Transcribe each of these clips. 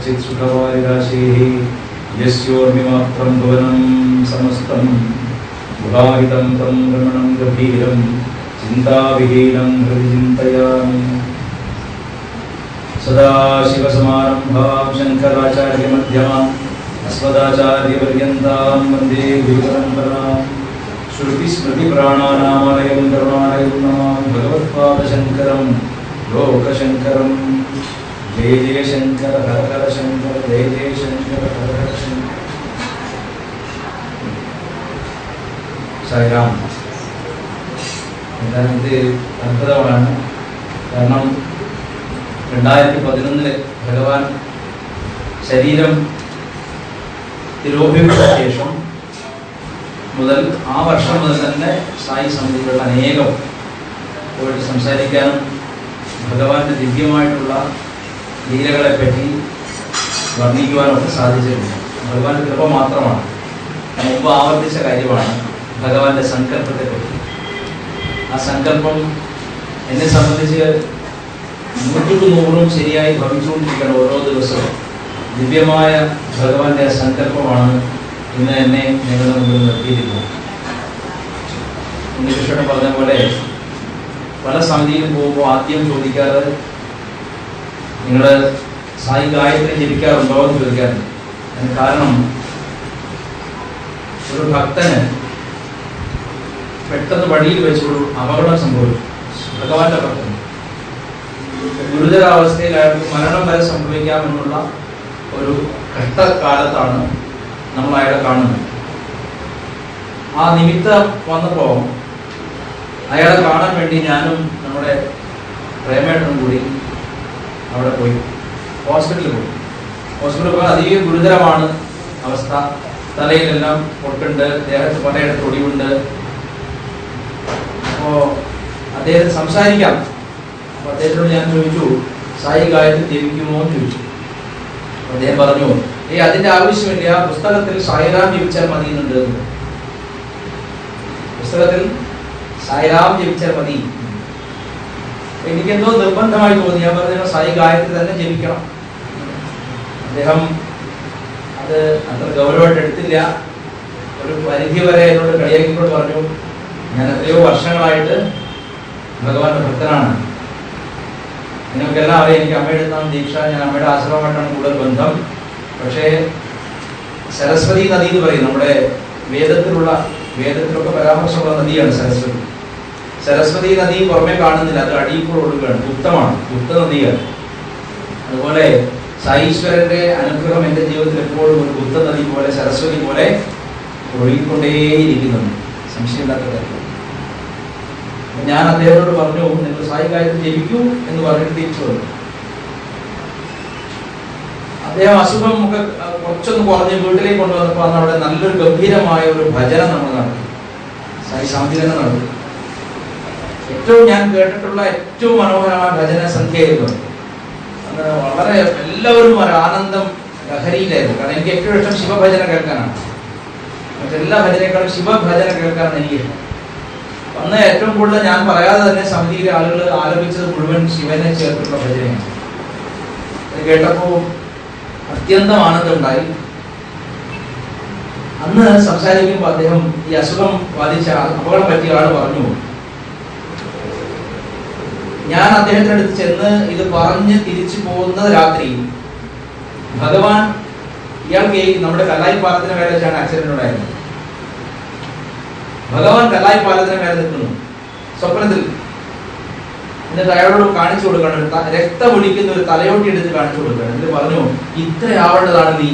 कश्चित् सुखवारिराशेः यस्योर्मिमात्रं भुवनं समस्तं गुहाहितं तं रमणं गभीरं चिन्ताविहीनं हृदि चिन्तयामि सदाशिवसमारम्भां शङ्कराचार्यमध्यमाम् अस्मदाचार्यपर्यन्तां वन्दे गुरुपरम्पराम् श्रुतिस्मृतिप्राणानामलयं करुणालयं नमामि भगवत्पादशङ्करं लोकशङ्करं जय जय शङ्कर हर हर शङ्कर जय जय शङ्कर हर हर शङ्कर സായിരാം എന്തായാലും ഇത് അത്ഭുതമാണ് കാരണം രണ്ടായിരത്തി പതിനൊന്നില് ഭഗവാൻ ശരീരം തിരോഭിച്ച ശേഷം മുതൽ ആ വർഷം മുതൽ തന്നെ സായി സമിതികളുടെ അനേകം പോയിട്ട് സംസാരിക്കാനും ഭഗവാന്റെ ദിവ്യമായിട്ടുള്ള ലീലകളെ പറ്റി വർണ്ണിക്കുവാനും ഒക്കെ സാധിച്ചിട്ടുണ്ട് ഭഗവാന്റെ കൃപ മാത്രമാണ് ഞാൻ മുമ്പ് ആവർത്തിച്ച കാര്യമാണ് ഭഗവാന്റെ സങ്കല്പത്തെ പറ്റി ആ സങ്കല്പം എന്നെ സംബന്ധിച്ച് നൂറ്റുക്ക് നൂറും ശരിയായി ഭവിച്ചുകൊണ്ടിരിക്കണം ഓരോ ദിവസവും ദിവ്യമായ ഭഗവാന്റെ ആ സങ്കല്പമാണ് ഇന്ന് എന്നെ നിങ്ങളുടെ മുമ്പിൽ നിർത്തിയിരിക്കുന്നത് ഉണ്ണികൃഷ്ണൻ പറഞ്ഞ പോലെ പല സമിതിയിലും പോകുമ്പോൾ ആദ്യം ചോദിക്കാറ് നിങ്ങൾ സായി ഗായത്രി ജപിക്കാറുണ്ടോ എന്ന് ചോദിക്കാറുണ്ട് അതിന് കാരണം ഒരു ഭക്തന് പെട്ടെന്ന് വഴിയിൽ വെച്ചൊരു അപകടം സംഭവിച്ചു ഭഗവാന്റെ ഭക്തൻ ഗുരുതരാവസ്ഥയിൽ അയാൾക്ക് മരണം വരെ സംഭവിക്കാമെന്നുള്ള ഒരു ഘട്ടകാലത്താണ് നമ്മൾ അയാളെ കാണുന്നത് ആ നിമിത്തം വന്നപ്പോൾ അയാളെ കാണാൻ വേണ്ടി ഞാനും നമ്മുടെ പ്രേമേട്ടനും കൂടി അവിടെ പോയി ഹോസ്പിറ്റലിൽ പോയി ഹോസ്പിറ്റലിൽ പോയി അധികം ഗുരുതരമാണ് അവസ്ഥ തലയിലെല്ലാം പൊട്ടുണ്ട് ദേഹത്ത് പലയിടത്ത് ഒടിവുണ്ട് അപ്പോ അദ്ദേഹം സംസാരിക്കാം അപ്പൊ അദ്ദേഹത്തോട് ഞാൻ ചോദിച്ചു സായി ഗായത്രി ജപിക്കുമോ എന്ന് ചോദിച്ചു അപ്പൊ അദ്ദേഹം പറഞ്ഞു ഏയ് അതിന്റെ ആവശ്യമില്ല പുസ്തകത്തിൽ സായിറാം ജപിച്ചാൽ മതി എന്നുണ്ട് എന്ന്." പുസ്തകത്തിൽ സായിറാം ജപിച്ചാൽ മതി എനിക്കെന്തോ നിർബന്ധമായി തോന്നി ഞാൻ പറഞ്ഞു സായി ഗായത്രി തന്നെ ജപിക്കണം അദ്ദേഹം അത് അത്ര ഗൗരവമായിട്ട് എടുത്തില്ല ഒരു പരിധി വരെ എന്നോട് കളിയാക്കിക്കൊണ്ട് പറഞ്ഞു ഞാൻ എത്രയോ വർഷങ്ങളായിട്ട് ഭഗവാന്റെ ഭക്തനാണ് നിങ്ങൾക്കെല്ലാം അറിയാം എനിക്ക് അമ്മയുടെ നാം ദീക്ഷ ഞാൻ അമ്മയുടെ ആശ്രമമായിട്ടാണ് കൂടുതൽ ബന്ധം പക്ഷേ സരസ്വതി നദി എന്ന് പറയും നമ്മുടെ വേദത്തിലുള്ള വേദത്തിലൊക്കെ പരാമർശമുള്ള നദിയാണ് സരസ്വതി സരസ്വതി നദി പുറമെ കാണുന്നില്ല അത് അടിയിൽ കൂടെ ഒഴുകുകയാണ് ഗുപ്തമാണ് ഗുപ്ത നദിയാണ് അതുപോലെ സായീശ്വരന്റെ അനുഗ്രഹം എൻ്റെ ജീവിതത്തിൽ എപ്പോഴും ഒരു ഗുപ്ത നദി പോലെ സരസ്വതി പോലെ ഒഴുകിക്കൊണ്ടേയിരിക്കുന്നുണ്ട് സംശയമില്ലാത്ത കാര്യം അപ്പൊ ഞാൻ അദ്ദേഹത്തോട് പറഞ്ഞു നിങ്ങൾ സായി ഗായത്രി ജപിക്കൂ എന്ന് പറഞ്ഞിട്ട് തിരിച്ചു വന്നു അദ്ദേഹം അസുഖം ഒക്കെ അഹ് കുറച്ചൊന്ന് കുറഞ്ഞ് വീട്ടിലേക്ക് കൊണ്ടുവന്നപ്പോൾ അന്ന് അവിടെ നല്ലൊരു ഗംഭീരമായ ഒരു ഭജനം നമ്മൾ നടത്തി സായി സാന്തിരനെ നടത്തി ഏറ്റവും ഞാൻ കേട്ടിട്ടുള്ള ഏറ്റവും മനോഹരമായ ഭജന സന്ധ്യയായിരുന്നു അന്ന് വളരെ എല്ലാവരും ഒരു ആനന്ദം ലഹരിയിലായിരുന്നു കാരണം എനിക്ക് ഏറ്റവും ഇഷ്ടം ശിവഭജന കേൾക്കാനാണ് മറ്റെല്ലാ ഭജനേക്കാളും ശിവഭജന കേൾക്കാനാണ് എനിക്ക് ഇഷ്ടം അന്ന് ഏറ്റവും കൂടുതൽ ഞാൻ പറയാതെ തന്നെ സമിതിയിലെ ആളുകൾ ആലപിച്ചത് മുഴുവൻ ശിവനെ ചേർത്തിട്ടുള്ള ഭജനയാണ് അത് കേട്ടപ്പോൾ അത്യന്തം ആനന്ദമുണ്ടായി അന്ന് സംസാരിക്കുമ്പോൾ അദ്ദേഹം ഈ അസുഖം ബാധിച്ച ആൾ അപകടം പറ്റിയ ആൾ പറഞ്ഞു ഞാൻ അദ്ദേഹത്തിന്റെ അടുത്ത് ചെന്ന് ഇത് പറഞ്ഞ് തിരിച്ചു പോകുന്ന രാത്രി ഭഗവാൻ ഇയാൾക്ക് ഈ നമ്മുടെ കല്ലായി പാലത്തിന് മേലെ വെച്ചാണ് ആക്സിഡന്റ് ഉണ്ടായത് ഭഗവാൻ കല്ലായി പാലത്തിന് മേലെ നിൽക്കുന്നു സ്വപ്നത്തിൽ എന്നിട്ട് അയാളോട് കാണിച്ചു കൊടുക്കണം ഒരു ത- രക്തം ഒലിക്കുന്ന ഒരു തലയോട്ടി എടുത്ത് കാണിച്ചു കൊടുക്കണം എന്നിട്ട് പറഞ്ഞു ഇത്രയാവേണ്ടതാണ് നീ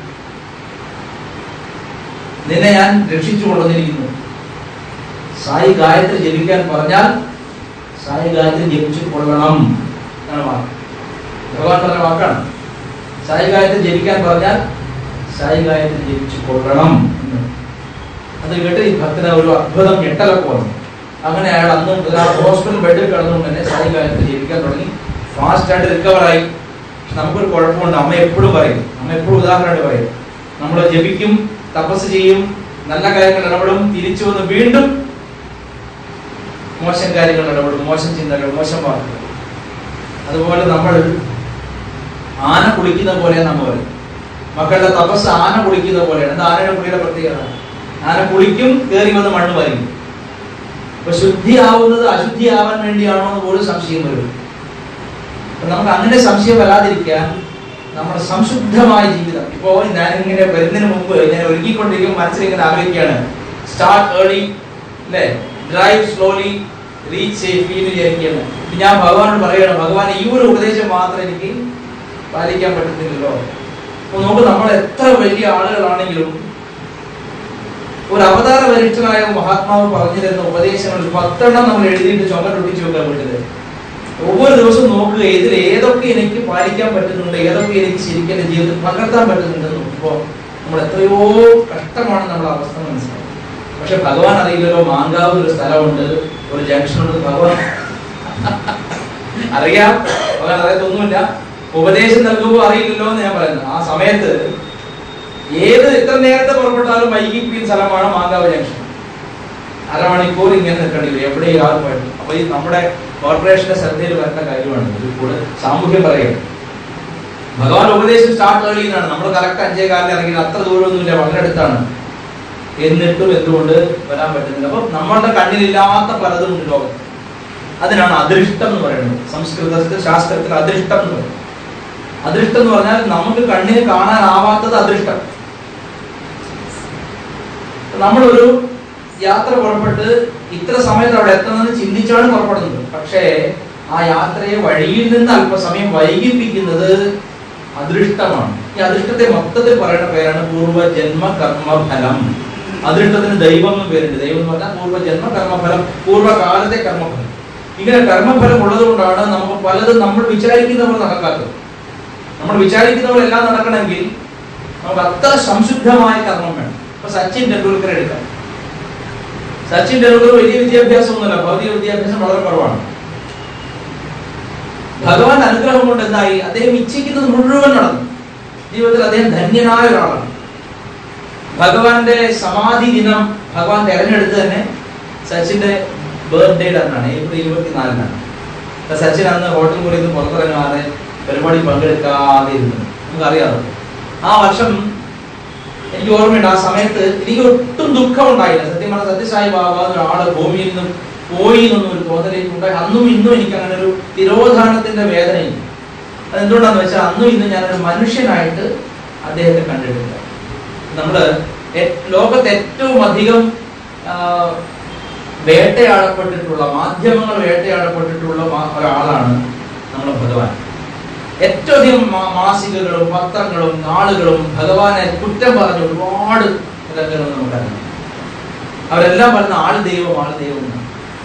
നിന്നെ ഞാൻ രക്ഷിച്ചു കൊണ്ടുവന്നിരിക്കുന്നു സായി ഗായത്രി ജപിക്കാൻ പറഞ്ഞാൽ സായി ഗായത്രി ജപിച്ചു കൊള്ളണം എന്നാണ് വാക്ക് ഭഗവാൻ പറഞ്ഞ വാക്കാണ് സായി ഗായത്രി ജപിക്കാൻ പറഞ്ഞാൽ സായി ഗായത്രി ജപിച്ചു കൊള്ളണം എന്ന്. അത് കേട്ട് ഈ ഭക്തന് ഒരു അത്ഭുതം ഞെട്ടലൊക്കെ വന്നു അങ്ങനെ അയാൾ അന്ന് മുതൽ ആ ഹോസ്പിറ്റൽ ബെഡിൽ കിടന്നുകൊണ്ട് തന്നെ സായി ഗായത്രി ജപിക്കാൻ തുടങ്ങി ഫാസ്റ്റ് ആയിട്ട് റിക്കവർ ആയി പക്ഷെ നമുക്കൊരു കുഴപ്പമുണ്ട് അമ്മ എപ്പോഴും പറയും അമ്മ എപ്പോഴും ഉദാഹരണമായിട്ട് പറയും നമ്മൾ ജപിക്കും തപസ് ചെയ്യും നല്ല കാര്യങ്ങൾ ഇടപെടും തിരിച്ചു വന്ന് വീണ്ടും മോശം കാര്യങ്ങൾ ഇടപെടും മോശം ചിന്തകൾ മോശം വാക്കുകൾ അതുപോലെ നമ്മൾ ആന കുളിക്കുന്ന പോലെയാണ് നമ്മ പറയും മക്കളുടെ തപസ് ആന കുളിക്കുന്ന പോലെയാണ് എന്താ ആനയുടെ കുളിയുടെ പ്രത്യേകത ആന കുളിക്കും കയറി വന്ന് മണ്ണ് വരും അപ്പൊ ശുദ്ധിയാവുന്നത് അശുദ്ധിയാവാൻ വേണ്ടിയാണോ എന്ന് പോലും സംശയം വരും അപ്പൊ നമുക്ക് അങ്ങനെ സംശയം വരാതിരിക്കാൻ നമ്മുടെ സംശുദ്ധമായ ജീവിതം ഇപ്പോ ഞാനിങ്ങനെ വരുന്നതിന് മുമ്പ് ഞാൻ ഒരുക്കിക്കൊണ്ടിരിക്കും മനസ്സിലിങ്ങനെ ആലോചിക്കുകയാണ് സ്റ്റാർട്ട് ഏർലി അല്ലേ ഡ്രൈവ് സ്ലോലി റീച്ച് സേഫ്ലി എന്ന് വിചാരിക്കുകയാണ് ഇപ്പൊ ഞാൻ ഭഗവാനോട് പറയുകയാണ് ഭഗവാൻ ഈ ഒരു ഉപദേശം മാത്രം എനിക്ക് പാലിക്കാൻ പറ്റുന്നില്ലല്ലോ അപ്പൊ നോക്ക് നമ്മൾ എത്ര വലിയ ആളുകളാണെങ്കിലും ഒരു അവതാര വരിഷ്ഠനായ മഹാത്മാവ് പറഞ്ഞു തരുന്ന ഉപദേശങ്ങളിൽ പത്തെണ്ണം നമ്മൾ എഴുതിയിട്ട് ചുമട്ടൊട്ടിച്ച് വെക്കാൻ വീട്ടില് ഒவ்வொரு ദിവസവും നോക്കുക ഇതിൽ ഏതൊക്കെ എനിക്ക് പാലിക്കാൻ പറ്റുന്നുണ്ട് ഏതൊക്കെ എനിക്ക് ശരിക്കും എന്റെ ജീവിതത്തിൽ പകർത്താൻ പറ്റുന്നുണ്ട് നോക്കുമ്പോൾ നമ്മൾ എത്രയോ കഷ്ടമാണ് നമ്മുടെ അവസ്ഥ മനസ്സിലാവും പക്ഷെ ഭഗവാൻ അറിയില്ലല്ലോ മാങ്കാവ് ഒരു സ്ഥലമുണ്ട് ഒരു ജംഗ്ഷൻ ഉണ്ട് ഭഗവാൻ അറിയാം ഭഗവാൻ അറിയത്തൊന്നുമില്ല ഉപദേശം നൽകുമ്പോൾ അറിയില്ലല്ലോ എന്ന് ഞാൻ പറയുന്നത് ആ സമയത്ത് ഏത് എത്ര നേരത്തെ പുറപ്പെട്ടാലും വൈകിപ്പിക്കുന്ന സ്ഥലമാണ് മാങ്കാവ് ജംഗ്ഷൻ അരമണിക്കൂർ ഇങ്ങനെ നിൽക്കേണ്ടി വരും എവിടെയും ആൾ പോയിട്ട് അപ്പൊ ഈ നമ്മുടെ കോർപ്പറേഷന്റെ ശ്രദ്ധയിൽ വരുന്ന കാര്യമാണ് ഇത് കൂടെ സാമൂഹ്യം പറയുക ഭഗവാൻ ഉപദേശം സ്റ്റാർട്ട് ഏർലി എന്നാണ് നമ്മൾ കറക്റ്റ് അഞ്ചേ കാലിൽ ഇറങ്ങി അത്ര ദൂരമൊന്നുമില്ല വളരെ അടുത്താണ് എന്നിട്ടും എന്തുകൊണ്ട് വരാൻ പറ്റുന്നില്ല അപ്പൊ നമ്മളുടെ കണ്ണിലില്ലാത്ത പലതും ഉണ്ട് ലോകത്ത് അതിനാണ് അദൃഷ്ടം എന്ന് പറയുന്നത് സംസ്കൃതത്തിൽ ശാസ്ത്രത്തിൽ അദൃഷ്ടം എന്ന് പറയും അദൃഷ്ടം എന്ന് പറഞ്ഞാൽ നമുക്ക് കണ്ണിന് കാണാനാവാത്തത് അദൃഷ്ടം നമ്മളൊരു യാത്ര പുറപ്പെട്ട് ഇത്ര സമയത്ത് അവിടെ എത്തണമെന്ന് ചിന്തിച്ചാണ് പുറപ്പെടുന്നത് പക്ഷേ ആ യാത്രയെ വഴിയിൽ നിന്ന് അല്പസമയം വൈകിപ്പിക്കുന്നത് അദൃഷ്ടമാണ് ഈ അദൃഷ്ടത്തെ മൊത്തത്തിൽ പറയുന്ന പേരാണ് പൂർവ്വജന്മ കർമ്മഫലം അദൃഷ്ടത്തിന് ദൈവം എന്ന് പേരുണ്ട് ദൈവം എന്ന് പറഞ്ഞാൽ പൂർവ്വജന്മ കർമ്മഫലം പൂർവ്വകാലത്തെ കർമ്മഫലം ഇങ്ങനെ കർമ്മഫലം ഉള്ളത് കൊണ്ടാണ് നമുക്ക് പലതും നമ്മൾ വിചാരിക്കുന്നവർ നടക്കാത്തത് നമ്മൾ വിചാരിക്കുന്നവരെല്ലാം നടക്കണമെങ്കിൽ നമുക്ക് അത്ര സംശുദ്ധമായ കർമ്മം വേണം ഇപ്പൊ സച്ചിൻ ടെണ്ടുൽക്കർ എടുക്കാം സച്ചിൻ ടെണ്ടുൽക്കർ വലിയ വിദ്യാഭ്യാസമൊന്നുമല്ല ഭൗതിക വിദ്യാഭ്യാസം വളരെ കുറവാണ് ഭഗവാൻ അനുഗ്രഹം കൊണ്ട് എന്തായി അദ്ദേഹം ഇച്ഛിക്കുന്നത് മുഴുവൻ നടന്നു ജീവിതത്തിൽ അദ്ദേഹം ധന്യനായ ഒരാളാണ് ഭഗവാന്റെ സമാധി ദിനം ഭഗവാൻ തെരഞ്ഞെടുത്ത് തന്നെ സച്ചിന്റെ ബർത്ത്ഡേയുടെ അന്നാണ് ഏപ്രിൽ ഇരുപത്തിനാലിനാണ് അപ്പൊ സച്ചിൻ അന്ന് ഹോട്ടൽ മുറിയിൽ നിന്ന് പുറത്തിറങ്ങാതെ പരിപാടി പങ്കെടുക്കാതെ ഇരുന്നു നമുക്കറിയാമോ ആ വർഷം എനിക്ക് ഓർമ്മയുണ്ട് ആ സമയത്ത് എനിക്ക് ഒട്ടും ദുഃഖം ഉണ്ടായില്ല സത്യം പറഞ്ഞ സത്യസായി ബാബ ഒരാള് ഭൂമിയിൽ നിന്നും പോയി എന്നൊന്നും ഒരു തോന്നലേക്ക് ഉണ്ടായി അന്നും ഇന്നും എനിക്ക് അങ്ങനെ ഒരു തിരോധാനത്തിന്റെ വേദനയില്ല അതെന്തുകൊണ്ടാന്ന് വെച്ചാൽ അന്നും ഇന്നും ഞാനൊരു മനുഷ്യനായിട്ട് അദ്ദേഹത്തെ കണ്ടിട്ടില്ല നമ്മള് എ- ലോകത്ത് ഏറ്റവും അധികം ആ, വേട്ടയാടപ്പെട്ടിട്ടുള്ള മാധ്യമങ്ങൾ വേട്ടയാടപ്പെട്ടിട്ടുള്ള മാ- ഒരാളാണ് നമ്മുടെ ഭഗവാൻ ഏറ്റവും അധികം മാ- മാസികകളും പത്രങ്ങളും നാളുകളും ഭഗവാനെ കുറ്റം പറഞ്ഞ ഒരുപാട് ഇതൊക്കെ നമുക്കറിയാം അവരെല്ലാം പറയുന്ന ആൾ ദൈവം ആൾ ദൈവം എന്നാണ്.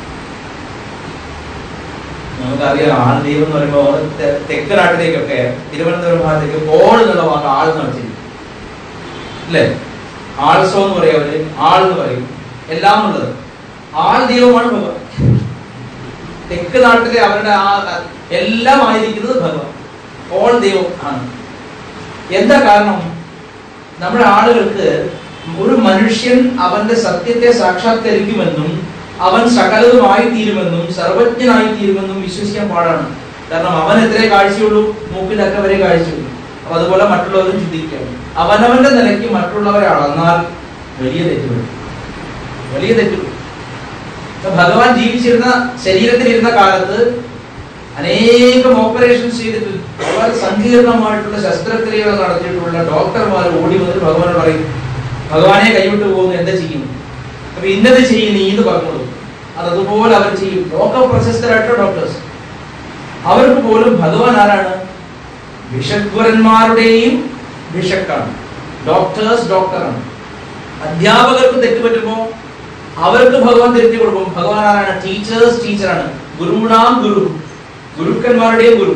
നമുക്കറിയാം ആൾ ദൈവം എന്ന് പറയുമ്പോൾ തെ- തെക്ക് നാട്ടിലേക്കൊക്കെ തിരുവനന്തപുരം ഭാഗത്തേക്ക് കോൾ എന്നുള്ള വാക്ക് ആൾ എന്ന് വെച്ചിരിക്കും അല്ലേ ആൾസോ എന്ന് പറയും അവര് ആൾ എന്ന് പറയും എല്ലാം ഉള്ളത് ആൾ ദൈവമാണ് ഭഗവാൻ തെക്ക് നാട്ടിലെ അവരുടെ ആ എല്ലാം ആയിരിക്കുന്നത് ഭഗവാൻ ഓൾ ദൈവം ആണ് എന്താ കാരണം നമ്മുടെ ആളുകൾക്ക് ഒരു മനുഷ്യൻ അവന്റെ സത്യത്തെ സാക്ഷാത്കരിക്കുമെന്നും അവൻ സകലതുമായി തീരുമെന്നും സർവജ്ഞനായി തീരുമെന്നും വിശ്വസിക്കാൻ പാടാണ് കാരണം അവൻ എത്രേ കാഴ്ചയുള്ളൂ മൂക്കിലൊക്കെ വരെ കാഴ്ചയുള്ളൂ അപ്പൊ അതുപോലെ മറ്റുള്ളവരും ചിന്തിക്കാം അവനവന്റെ നിലയ്ക്ക് മറ്റുള്ളവരെ അളന്നാൽ വലിയ തെറ്റുകൾ വലിയ തെറ്റുകൾ ഇപ്പൊ ഭഗവാൻ ജീവിച്ചിരുന്ന ശരീരത്തിലിരുന്ന കാലത്ത് അനേകം ഓപ്പറേഷൻസ് ചെയ്തിട്ട് വളരെ സങ്കീർണമായിട്ടുള്ള ശസ്ത്രക്രിയകൾ നടത്തിയിട്ടുള്ള ഡോക്ടർമാർ ഓടി വന്നിട്ട് ഭഗവാനോട് പറയും ഭഗവാനെ കൈവിട്ട് പോകുന്നു എന്താ ചെയ്യും അപ്പൊ ഇന്നത് ചെയ്യും നീ എന്ന് പറഞ്ഞോളൂ അത് അതുപോലെ അവർ ചെയ്യും ലോക പ്രശസ്തരായിട്ടുള്ള ഡോക്ടേഴ്സ് അവർക്ക് പോലും ഭഗവാൻ ആരാണ് ഭിഷഗ്വരന്മാരുടെയും ഭിഷക്കാണ് ഡോക്ടേഴ്സ് ഡോക്ടറാണ് അധ്യാപകർക്ക് തെറ്റുപറ്റുമ്പോ അവർക്ക് ഭഗവാൻ തിരുത്തി കൊടുക്കും ഭഗവാൻ ആരാണ് ടീച്ചേഴ്സ് ടീച്ചറാണ് ഗുരുണാം ഗുരു ഗുരുക്കന്മാരുടെയും ഗുരു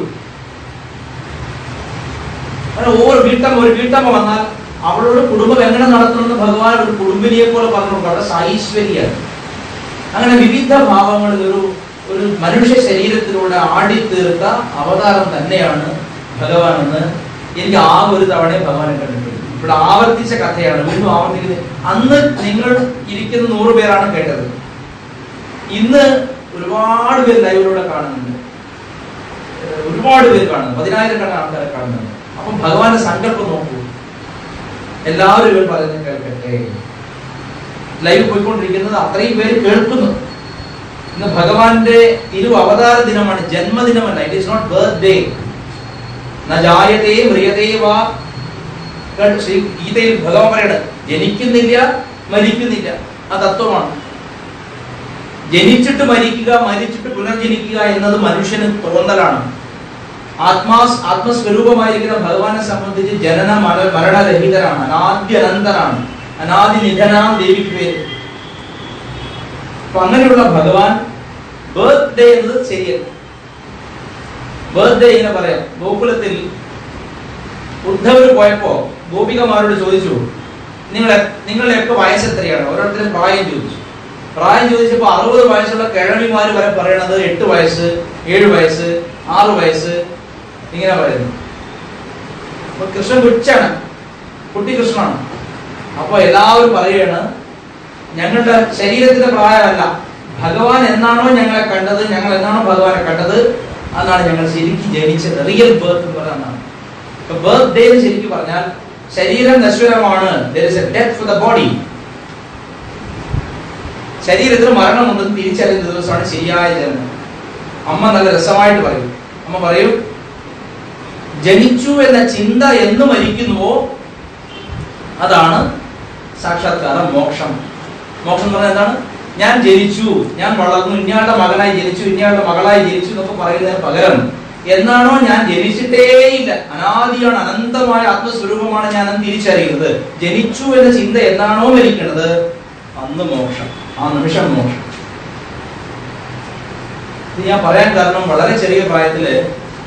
അങ്ങനെ ഓരോ വീട്ടമ്മ ഒരു വീട്ടമ്മ വന്നാൽ അവളോട് കുടുംബം എങ്ങനെ നടത്തണമെന്ന് ഭഗവാൻ ഒരു കുടുംബിനിയെ പോലെ പറഞ്ഞു കൊടുക്കും അവിടെ ഐശ്വര്യാണ് അങ്ങനെ വിവിധ ഭാവങ്ങളിൽ ഒരു ഒരു മനുഷ്യ ശരീരത്തിലൂടെ ആടിത്തീർത്ത അവതാരം തന്നെയാണ് ഭഗവാൻ എന്ന് എനിക്ക് ആ ഒരു തവണ ഭഗവാനെ കണ്ടിട്ടുണ്ട് ഇവിടെ ആവർത്തിച്ച കഥയാണ് വീണ്ടും ആവർത്തിക്കുന്നത് അന്ന് നിങ്ങൾ ഇരിക്കുന്ന നൂറ് പേരാണ് കേട്ടത് ഇന്ന് ഒരുപാട് പേര് ലൈവിലൂടെ കാണുന്നുണ്ട് ഏഹ് ഒരു ഒരുപാട് പേര് കാണുന്നത് പതിനായിരക്കണക്കിന് ആൾക്കാരെ കാണുന്നുണ്ട് അപ്പം ഭഗവാന്റെ സങ്കല്പം നോക്കൂ എല്ലാവരും ഇവർ പറയുന്നത് കേൾക്കട്ടെ ലൈവ് പോയിക്കൊണ്ടിരിക്കുന്നത് അത്രയും പേര് കേൾക്കുന്നു ഇന്ന് ഭഗവാന്റെ തിരു അവതാര ദിനമാണ് ജന്മദിനമല്ല ഇറ്റ് ഈസ് നോട്ട് ബർത്ത്ഡേ നജായതേ മ്രിയതേ വാ കേട്ടോ? ശ്രീ ഗീതയിൽ ഭഗവാൻ പറയണത് ജനിക്കുന്നില്ല മരിക്കുന്നില്ല ആ തത്വമാണ് ജനിച്ചിട്ട് മരിക്കുക മരിച്ചിട്ട് പുനർജനിക്കുക എന്നത് മനുഷ്യന് തോന്നലാണ് ആത്മാ ആത്മസ്വരൂപമായിരിക്കുന്ന ഭഗവാനെ സംബന്ധിച്ച് ജനന മര മരണരഹിതരാണ് അനാദ്യ അനന്തനാണ് അനാദി നിധനാം ദേവിക്ക് പേര് അപ്പൊ അങ്ങനെയുള്ള ഭഗവാൻ ബർത്ത്ഡേ എന്നത് ശരിയല്ല ബർത്ത്ഡേ ഇങ്ങനെ പറയാം ഗോകുലത്തിൽ ഉദ്ധവർ പോയപ്പോ ഗോപികമാരോട് ചോദിച്ചു നിങ്ങളെ നിങ്ങളുടെയൊക്കെ വയസ്സ് എത്രയാണ് ഓരോരുത്തരും പ്രായം ചോദിച്ചു പ്രായം ചോദിച്ചപ്പോൾ അറുപത് വയസ്സുള്ള കിഴമിമാര് വരെ പറയണത് എട്ട് വയസ്സ് ഏഴ് വയസ്സ് ആറ് വയസ്സ് ഇങ്ങനെ പറയുന്നു അപ്പൊ കൃഷ്ണൻ കൊച്ചാണ് കുട്ടി കൃഷ്ണനാണ് അപ്പൊ എല്ലാവരും പറയുകയാണ് ഞങ്ങളുടെ ശരീരത്തിന്റെ പ്രായമല്ല ഭഗവാൻ എന്നാണോ ഞങ്ങളെ കണ്ടത് ഞങ്ങൾ എന്നാണോ ഭഗവാനെ കണ്ടത് അതാണ് ഞങ്ങൾ ശരിക്കും ജനിച്ചത് റിയൽ ബർത്ത് എന്ന് പറയുന്നതാണ് ഇപ്പൊ ബർത്ത് ഡേ എന്ന് ശരിക്കും പറഞ്ഞാൽ ശരീരം നശ്വരമാണ് ഡെത്ത് ഫോർ ദ ബോഡി ശരീരത്തിന് മരണമുണ്ടെന്ന് തിരിച്ചറിയുന്ന ദിവസമാണ് ശരിയായ ജനനം അമ്മ നല്ല രസമായിട്ട് പറയും അമ്മ പറയും ജനിച്ചു എന്ന ചിന്ത എന്ന് മരിക്കുന്നുവോ അതാണ് സാക്ഷാത്കാരം മോക്ഷം മോക്ഷം എന്ന് പറഞ്ഞാൽ എന്താണ് ഞാൻ ജനിച്ചു ഞാൻ വളർന്നു ഇന്നയാളുടെ മകനായി ജനിച്ചു ഇന്നയാളുടെ മകളായി ജനിച്ചു എന്നൊക്കെ പറയുന്നതിന് പകരം എന്നാണോ ഞാൻ ജനിച്ചിട്ടേയില്ല അനാദിയാണ് അനന്തമായ ആത്മസ്വരൂപമാണ് ഞാൻ എന്ന് തിരിച്ചറിയുന്നത് ജനിച്ചു എന്ന ചിന്ത എന്നാണോ മരിക്കുന്നത് അന്ന് മോക്ഷം ആ നിമിഷം മോക്ഷം ഇത് ഞാൻ പറയാൻ കാരണം വളരെ ചെറിയ പ്രായത്തില്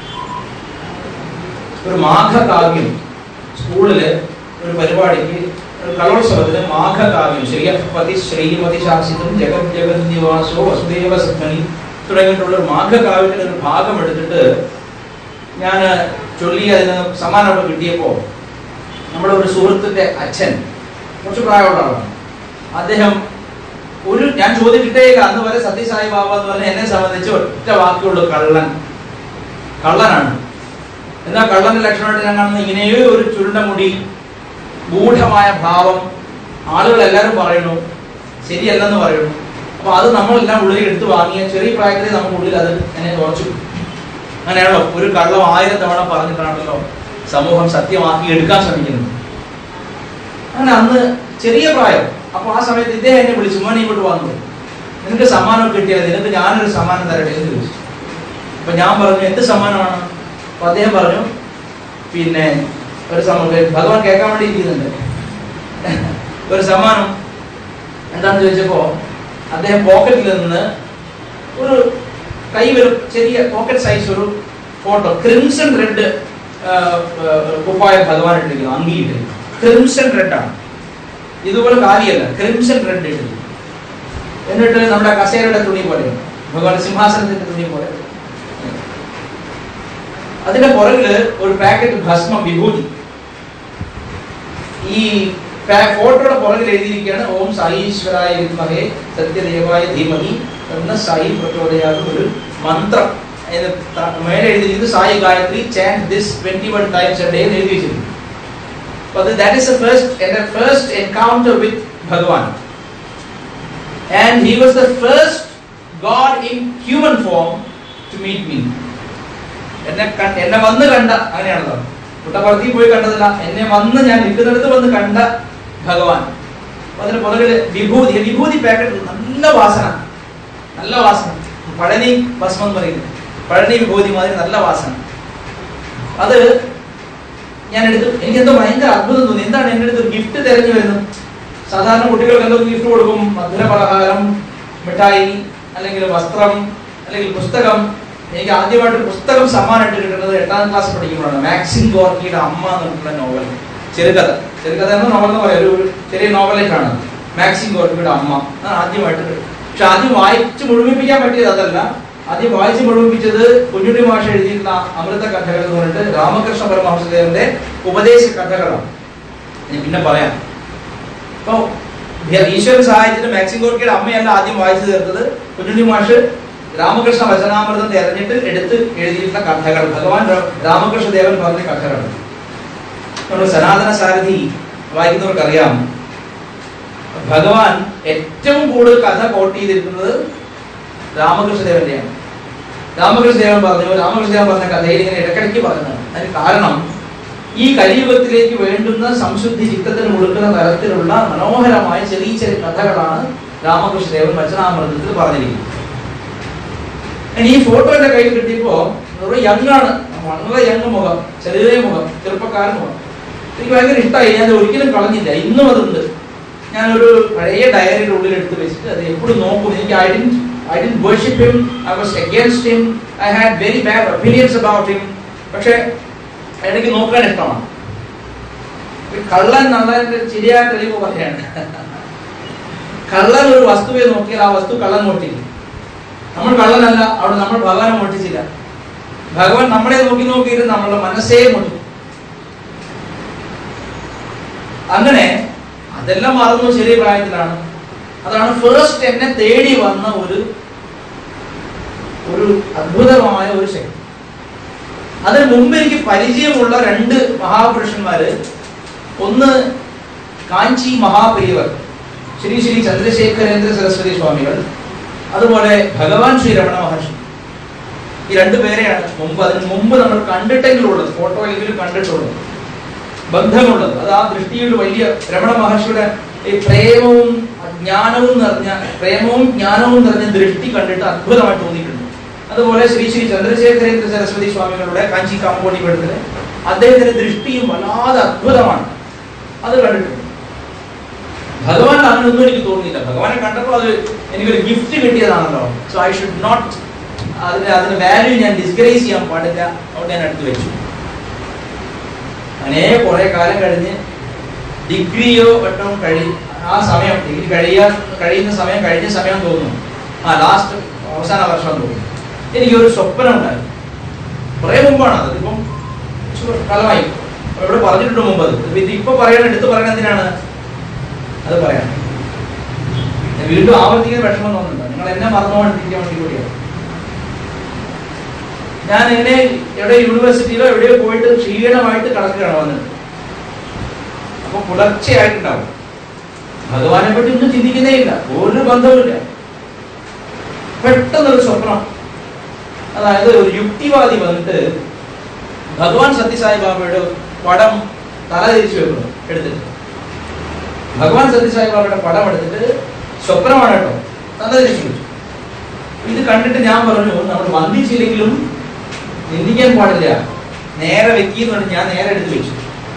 ഒരു മാഘകാവ്യം സ്കൂളില് ഒരു പരിപാടിക്ക് ഒരു കലോത്സവത്തിന് മാഘകാവ്യം ശ്രീയപതി ശ്രീമതി ശാസിതം ജഗത് ജഗത് നിവാസോ വസുദേവ സത്മനി തുടങ്ങിയിട്ടുള്ള ഒരു മാഘകാവ്യത്തിന്റെ ഒരു ഭാഗം എടുത്തിട്ട് ഞാൻ ചൊല്ലി അതിന് സമ്മാനമൊക്കെ കിട്ടിയപ്പോൾ നമ്മുടെ ഒരു സുഹൃത്തിന്റെ അച്ഛൻ കുറച്ച് പ്രായമുള്ള ആളാണ് അദ്ദേഹം ഒരു ഞാൻ ചോദിച്ചിട്ടേയില്ല അന്ന് വരെ സത്യസായി ബാബ എന്ന് പറഞ്ഞ എന്നെ സംബന്ധിച്ച് ഒറ്റ വാക്കുള്ളൂ കള്ളൻ കള്ളനാണ് എന്നാ കള്ളന്റെ ലക്ഷണമായിട്ട് ഞാൻ കാണുന്ന ഇങ്ങനെയോ ഒരു ചുരുണ്ട മുടി ഗൂഢമായ ഭാവം ആളുകൾ എല്ലാവരും പറയുന്നു ശരിയല്ലെന്ന് പറയുന്നു അപ്പൊ അത് നമ്മളെല്ലാം ഉള്ളിൽ എടുത്തു വാങ്ങിയ ചെറിയ പ്രായത്തിൽ നമുക്ക് ഉള്ളിൽ അത് എന്നെ ഉറച്ചു അങ്ങനെയാണല്ലോ ഒരു കള്ളം ആയിരം തവണ പറഞ്ഞിട്ടാണല്ലോ സമൂഹം സത്യമാക്കി എടുക്കാൻ ശ്രമിക്കുന്നത് അങ്ങനെ അന്ന് ചെറിയ പ്രായം അപ്പൊ ആ സമയത്ത് ഇദ്ദേഹം എന്നെ വിളിച്ചു മോനെ ഇങ്ങോട്ട് വന്നു നിനക്ക് സമ്മാനം കിട്ടിയാൽ നിനക്ക് ഞാനൊരു സമ്മാനം തരട്ടെ എന്ന് ചോദിച്ചു അപ്പൊ ഞാൻ പറഞ്ഞു എന്ത് സമ്മാനമാണ് അപ്പൊ അദ്ദേഹം പറഞ്ഞു പിന്നെ ഒരു സമ്മാനം ഭഗവാൻ കേൾക്കാൻ വേണ്ടി ഇരിക്കുന്നുണ്ട് ഒരു സമ്മാനം എന്താണെന്ന് ചോദിച്ചപ്പോ അദ്ദേഹം പോക്കറ്റിൽ നിന്ന് ഒരു കൈ വരും ചെറിയ പോക്കറ്റ് സൈസ് ഒരു ഫോട്ടോ ക്രിംസൺ റെഡ് കുപ്പായം ഭഗവാൻ ഇട്ടിരിക്കുന്നു അങ്കി ഇട്ടിരിക്കുന്നു ക്രിംസൺ റെഡ് ആണ് ഇതുപോലെ കാലിയല്ല ക്രിംസൺ റെഡ് ഇട്ടിരിക്കുന്നു എന്നിട്ട് നമ്മുടെ കസേരയുടെ തുണി പോലെ ഭഗവാൻ സിംഹാസനത്തിന്റെ തുണി പോലെ അതിന്റെ പുറകില് ഒരു പാക്കറ്റ് ഭസ്മം വിഭൂതി ഈ പാ- ഫോട്ടോയുടെ പുറകിൽ എഴുതിയിരിക്കുകയാണ് ഓം സായീശ്വരായ വിദ്മഹേ സത്യദേവായ ധീമഹി എന്ന സായി പ്രചോദയാകും ഒരു മന്ത്രം അതിന് ത- മേലെ എഴുതിയിരിക്കുന്നത് Sai Gayatri chant this twenty one times a day എന്ന് എഴുതി വെച്ചിട്ടുണ്ട് അപ്പൊ അത് ദാറ്റ് ഇസ് ദ ഫസ്റ്റ് എന്റെ ഫസ്റ്റ് എൻകൗണ്ടർ വിത്ത് ഭഗവാൻ and he was the first god in human form to meet me എന്നെ ക- എന്നെ വന്ന് കണ്ട അങ്ങനെയാണല്ലോ കുട്ടപ്പുറത്തിൽ പോയി കണ്ടതല്ല എന്നെ വന്ന് ഞാൻ നിൽക്കുന്നിടത്ത് വന്ന് കണ്ട ഭഗവാൻ അപ്പൊ അതിന് പുറകില് വിഭൂതി വിഭൂതി പാക്കറ്റ് നല്ല വാസന നല്ല വാസന പഴനി ഭസ്മം എന്ന് പറയുന്നത് പഴനി വിഭൂതി മാതിരി നല്ല വാസന അത് ഞാൻ എടുത്തു എനിക്ക് എന്തോ ഭയങ്കര അത്ഭുതം തോന്നി എന്താണ് എൻ്റെ അടുത്ത് ഗിഫ്റ്റ് തിരഞ്ഞു വരുന്നത് സാധാരണ കുട്ടികൾക്ക് എന്തോ ഗിഫ്റ്റ് കൊടുക്കും മധുര പലഹാരം മിഠായി അല്ലെങ്കിൽ വസ്ത്രം അല്ലെങ്കിൽ പുസ്തകം എനിക്ക് ആദ്യമായിട്ട് പുസ്തകം സമ്മാനമായിട്ട് കിട്ടുന്നത് എട്ടാം ക്ലാസ് പഠിക്കുമ്പോഴാണ് മാക്സിം ഗോർക്കിയുടെ അമ്മ എന്നുള്ള നോവൽ ചെറുകഥ ചെറുകഥ എന്ന നോവൽ എന്ന് പറയാം ഒരു ഒരു ചെറിയ നോവലേറ്റാണ് മാക്സിം ഗോർക്കിയുടെ അമ്മ അതാണ് ആദ്യമായിട്ട് കിട്ടുന്നത്. പക്ഷെ ആദ്യം വായിച്ച് മുഴുമിപ്പിക്കാൻ പറ്റിയത് അതല്ല ആദ്യം വായിച്ച് മുഴുമിപ്പിച്ചത് കുഞ്ഞുണ്ണി മാഷ എഴുതിയിട്ടുള്ള അമൃത കഥകൾ എന്ന് പറഞ്ഞിട്ട് രാമകൃഷ്ണ പരമഹംസദേവന്റെ ഉപദേശ കഥകളാണ് ഞാൻ പിന്നെ പറയാം അപ്പൊ ഈശ്വരൻ സഹായിച്ചിട്ട് മാക്സിം ഗോർക്കിയുടെ അമ്മയല്ല ആദ്യം വായിച്ചു തീർത്തത് കുഞ്ഞുണ്ണി മാഷ് രാമകൃഷ്ണ വചനാമൃതം തെരഞ്ഞിട്ട് എടുത്ത് എഴുതിയിട്ടുള്ള കഥകൾ ഭഗവാൻ രാ- രാമകൃഷ്ണ ദേവൻ പറഞ്ഞ കഥകൾ നമ്മൾ സനാതന സാരഥി വായിക്കുന്നവർക്കറിയാം ഭഗവാൻ ഏറ്റവും കൂടുതൽ കഥ കോട്ട് ചെയ്തിരിക്കുന്നത് രാമകൃഷ്ണദേവന്റെയാണ് രാമകൃഷ്ണദേവൻ പറഞ്ഞു രാമകൃഷ്ണദേവൻ പറഞ്ഞ കഥയിൽ ഇങ്ങനെ ഇടയ്ക്കിടയ്ക്ക് പറഞ്ഞതാണ് അതിന് കാരണം ഈ കലിയുഗത്തിലേക്ക് വേണ്ടുന്ന സംശുദ്ധി ചിത്തത്തിന് കൊടുക്കുന്ന തരത്തിലുള്ള മനോഹരമായ ചെറിയ ചെറിയ കഥകളാണ് രാമകൃഷ്ണദേവൻ വചനാമൃതത്തിൽ പറഞ്ഞിരിക്കുന്നത് ഇനി ഈ ഫോട്ടോ എന്റെ കയ്യിൽ കിട്ടിയപ്പോ ഒരു യങ് ആണ് വളരെ യങ് മുഖം ചെറിയ മുഖം ചെറുപ്പക്കാരൻ മുഖം എനിക്ക് ഭയങ്കര ഇഷ്ടമായി ഞാൻ ഒരിക്കലും കളഞ്ഞില്ല ഇന്നും അതുണ്ട് ഞാനൊരു പഴയ ഡയറിയുടെ ഉള്ളിൽ എടുത്ത് വെച്ചിട്ട് അത് എപ്പോഴും നോക്കും എനിക്ക് I didn't I didn't worship him I was against him I had very bad opinions about him പക്ഷെ എനിക്ക് നോക്കാൻ ഇഷ്ടമാണ് ഈ കള്ളൻ നല്ലതിന്റെ ശരിയായ തെളിവ് പറയാണ് കള്ളൻ ഒരു വസ്തുവെ നോക്കിയാൽ ആ വസ്തു കള്ളൻ മോഷ്ടിക്കും നമ്മൾ കള്ളനല്ല അവിടെ നമ്മൾ ഭഗവാനെ മോഷ്ടിച്ചില്ല ഭഗവാൻ നമ്മളെ നോക്കി നോക്കിയിട്ട് നമ്മളുടെ മനസ്സേ മോഷ്ടിക്കും അങ്ങനെ അതെല്ലാം മറന്നു ചെറിയ പ്രായത്തിലാണ് അതാണ് ഫേസ്റ്റ് എന്നെ തേടി വന്ന ഒരു ഒരു അദ്ഭുതമായ ഒരു ശക്തി അതിന് മുമ്പ് എനിക്ക് പരിചയമുള്ള രണ്ട് മഹാപുരുഷന്മാര് ഒന്ന് കാഞ്ചി മഹാപ്രിയവർ ശ്രീ ശ്രീ ചന്ദ്രശേഖരേന്ദ്ര സരസ്വതി സ്വാമികൾ അതുപോലെ ഭഗവാൻ ശ്രീ രമണ മഹർഷി ഈ രണ്ടു പേരെയാണ് മുമ്പ് അതിന് മുമ്പ് നമ്മൾ കണ്ടിട്ടെങ്കിലും ഉള്ളത് ഫോട്ടോയെങ്കിലും കണ്ടിട്ടുള്ളത് ബന്ധമുള്ളത് അത് ആ ദൃഷ്ടിയിൽ വലിയ രമണ മഹർഷിയുടെ ഈ പ്രേമവും ജ്ഞാനവും നിറഞ്ഞ പ്രേമവും ജ്ഞാനവും നിറഞ്ഞ ദൃഷ്ടി കണ്ടിട്ട് അത്ഭുതമായി തോന്നിയിട്ടുണ്ട് അതുപോലെ ശ്രീ ശ്രീ ചന്ദ്രശേഖരേന്ദ്ര സരസ്വതി സ്വാമികളുടെ കാഞ്ചി കാമ്പോടി പീഠത്തില് അദ്ദേഹത്തിന്റെ ദൃഷ്ടിയും വല്ലാതെ അത്ഭുതമാണ് അത് കണ്ടിട്ടുണ്ട് ഭഗവാൻ അങ്ങനൊന്നും എനിക്ക് തോന്നിയില്ല ഭഗവാനെ കണ്ടപ്പോൾ അത് എനിക്കൊരു ഗിഫ്റ്റ് കിട്ടിയതാണല്ലോ സോ ഐ ഷുഡ് നോട്ട് അതിന് അതിന് വാല്യൂ ഞാൻ ഡിസ്ഗ്രേസ് ചെയ്യാൻ പാടില്ല അതുകൊണ്ട് ഞാൻ എടുത്തു വെച്ചു അങ്ങനെ കുറെ കാലം കഴിഞ്ഞ് ഡിഗ്രിയോ മറ്റോ കഴി ആ സമയം ഡിഗ്രി കഴിയാൻ കഴിയുന്ന സമയം കഴിഞ്ഞ സമയം തോന്നുന്നു ആ ലാസ്റ്റ് അവസാന വർഷം തോന്നുന്നു എനിക്കൊരു സ്വപ്നം ഉണ്ടായി കുറെ മുമ്പാണ് അത് ഇപ്പം കുറച്ച് കാലമായി അപ്പൊ ഇവിടെ പറഞ്ഞിട്ടുണ്ട് മുമ്പ് അത് ഇത് ഇപ്പൊ പറയണ എടുത്ത് പറയണ എന്തിനാണ് അത് പറയാം ഞാൻ വീണ്ടും ആവർത്തിക്കുന്ന വിഷമം തോന്നുന്നുണ്ടോ നിങ്ങൾ എന്നെ മറന്നുകൊണ്ടിരിക്കാൻ വേണ്ടി കൂടിയാണ് ഞാൻ എന്നെ എവിടെ യൂണിവേഴ്സിറ്റിയിലോ എവിടെയോ പോയിട്ട് ക്ഷീണമായിട്ട് കിടക്കുകയാണ് വന്നിട്ട് അപ്പൊ പുലർച്ചെയായിട്ടുണ്ടാവും ഭഗവാനെ പറ്റി ഒന്നും ചിന്തിക്കുന്നേ ഇല്ല ഒരു ബന്ധവുമില്ല പെട്ടെന്നൊരു സ്വപ്നം അതായത് ഒരു യുക്തിവാദി വന്നിട്ട് ഭഗവാൻ സത്യസായി ബാബയുടെ പടം തല തിരിച്ചു വെക്കുന്നു എടുത്തിട്ട് ഭഗവാൻ സത്യസായി ബാബയുടെ പടം എടുത്തിട്ട് സ്വപ്നമാണ് കേട്ടോ തല തിരിച്ചു വെച്ചു ഇത് കണ്ടിട്ട് ഞാൻ പറഞ്ഞു നമ്മൾ വന്ദിച്ചില്ലെങ്കിലും നിന്ദിക്കാൻ പാടില്ല നേരെ വെക്കുന്നുണ്ട് ഞാൻ നേരെ എടുത്ത് വെച്ചു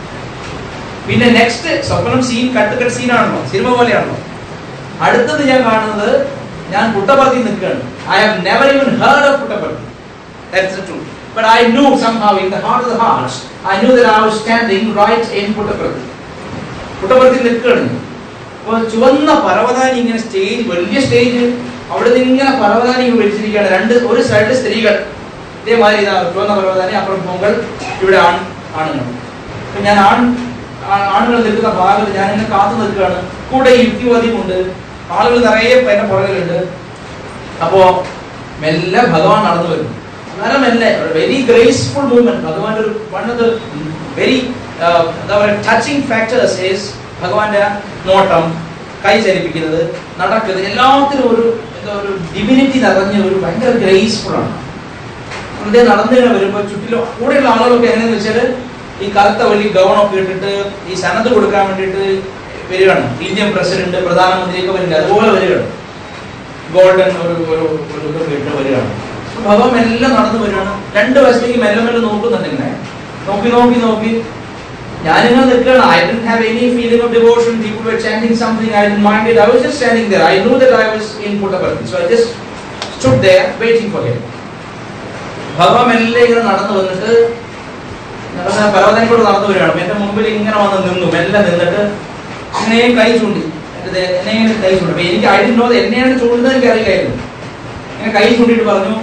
പിന്നെ നെക്സ്റ്റ് സ്വപ്നം സീൻ കട്ട് കട്ട് സീനാണല്ലോ സിനിമ പോലെയാണല്ലോ അടുത്തത് ഞാൻ കാണുന്നത് ഞാൻ പുട്ടപർത്തി നിൽക്കുകയാണ് I have never even heard of Puttaparthi that's the truth but I knew somehow in the heart of the hearts I knew that I was standing right in Puttaparthi Puttaparthi നിൽക്കുകയാണ് അപ്പോൾ ചുവന്ന പർവ്വതാനി ഇങ്ങനെ സ്റ്റേജ് വലിയ സ്റ്റേജ് അവിടെ നിന്ന് ഇങ്ങനെ പർവ്വതാനി വിളിച്ചിരിക്കുകയാണ് രണ്ട് ഒരു സൈഡിൽ സ്ത്രീകൾ ഇതേമാതിരി ഇതാ ചുവന്ന പർവ്വതാനി അപ്പുറം പൊങ്കൽ ഇവിടെ ആൺ ആണുങ്ങൾ അപ്പൊ ഞാൻ ആൺ ആ- ആണുങ്ങൾ നിൽക്കുന്ന ഭാഗത്ത് ഞാൻ ഇങ്ങനെ കാത്തു നിൽക്കുകയാണ് കൂടെ യുക്തിവാദിയുമുണ്ട് ആളുകൾ നിറയെ എന്റെ പുറകിലുണ്ട് അപ്പോ മെല്ലെ ഭഗവാൻ നടന്നു വരും വളരെ മെല്ലെ വെരി ഗ്രേസ്ഫുൾ മൂവ്മെന്റ് ഭഗവാൻ ഒരു വൺ ഓഫ് ദ വെരി എന്താ പറയുക ടച്ചിങ് ഫാക്ടേഴ്സ് ഈസ് ഭഗവാന്റെ നോട്ടം കൈ ചലിപ്പിക്കുന്നത് നടക്കുന്നത് എല്ലാത്തിനും ഒരു എന്താ ഒരു ഡിവിനിറ്റി നിറഞ്ഞ ഒരു ഭയങ്കര ഗ്രേസ്ഫുൾ ആണ് വെറുതെ നടന്നു ഇങ്ങനെ വരുമ്പോൾ ചുറ്റിലും കൂടെയുള്ള ആളുകളൊക്കെ എങ്ങനെയാന്ന് വെച്ചാല് ഈ കറുത്ത വലിയ ഗൗണൊക്കെ ഇട്ടിട്ട് ഈ സനത് കൊടുക്കാൻ വേണ്ടിയിട്ട് വരികയാണ് ഇന്ത്യൻ പ്രസിഡന്റ് പ്രധാനമന്ത്രിയൊക്കെ വരിക അതുപോലെ വരികയാണ് ഗോൾഡൻ ഒരു ഒരു ഒരു ഇതൊക്കെ ഇട്ട് വരികയാണ് അപ്പൊ ഭഗവാൻ മെല്ലെ നടന്നു വരികയാണ് രണ്ട് വശത്തേക്ക് മെല്ലെ മെല്ലെ നോക്കുന്നുണ്ട് ഇങ്ങനെ നോക്കി നോക്കി നോക്കി ഞാനിങ്ങനെ നിൽക്കുകയാണ് I did have any feeling of devotion people were chanting something I didn't mind it I was just standing there I knew that I was in Puttaparthi so I just stood there waiting for him ഭഗവാൻ മെല്ലെ ഇങ്ങനെ നടന്നു വന്നിട്ട് നടന്ന പർവ്വതനെ കൂടെ നടന്നു വരികയാണ് അപ്പൊ എന്റെ മുമ്പിൽ ഇങ്ങനെ വന്ന് നിന്നു മെല്ലെ നിന്നിട്ട് ഇങ്ങനെ കൈ ചൂണ്ടി എന്റെ ദേ- എന്നെ ഇങ്ങനെ കൈ ചൂണ്ടി അപ്പൊ എനിക്ക് ഐ നോ എന്നെയാണ് ചൂണ്ടുന്നത് എനിക്ക് അറിയില്ലായിരുന്നു ഇങ്ങനെ കൈ ചൂണ്ടിയിട്ട് പറഞ്ഞു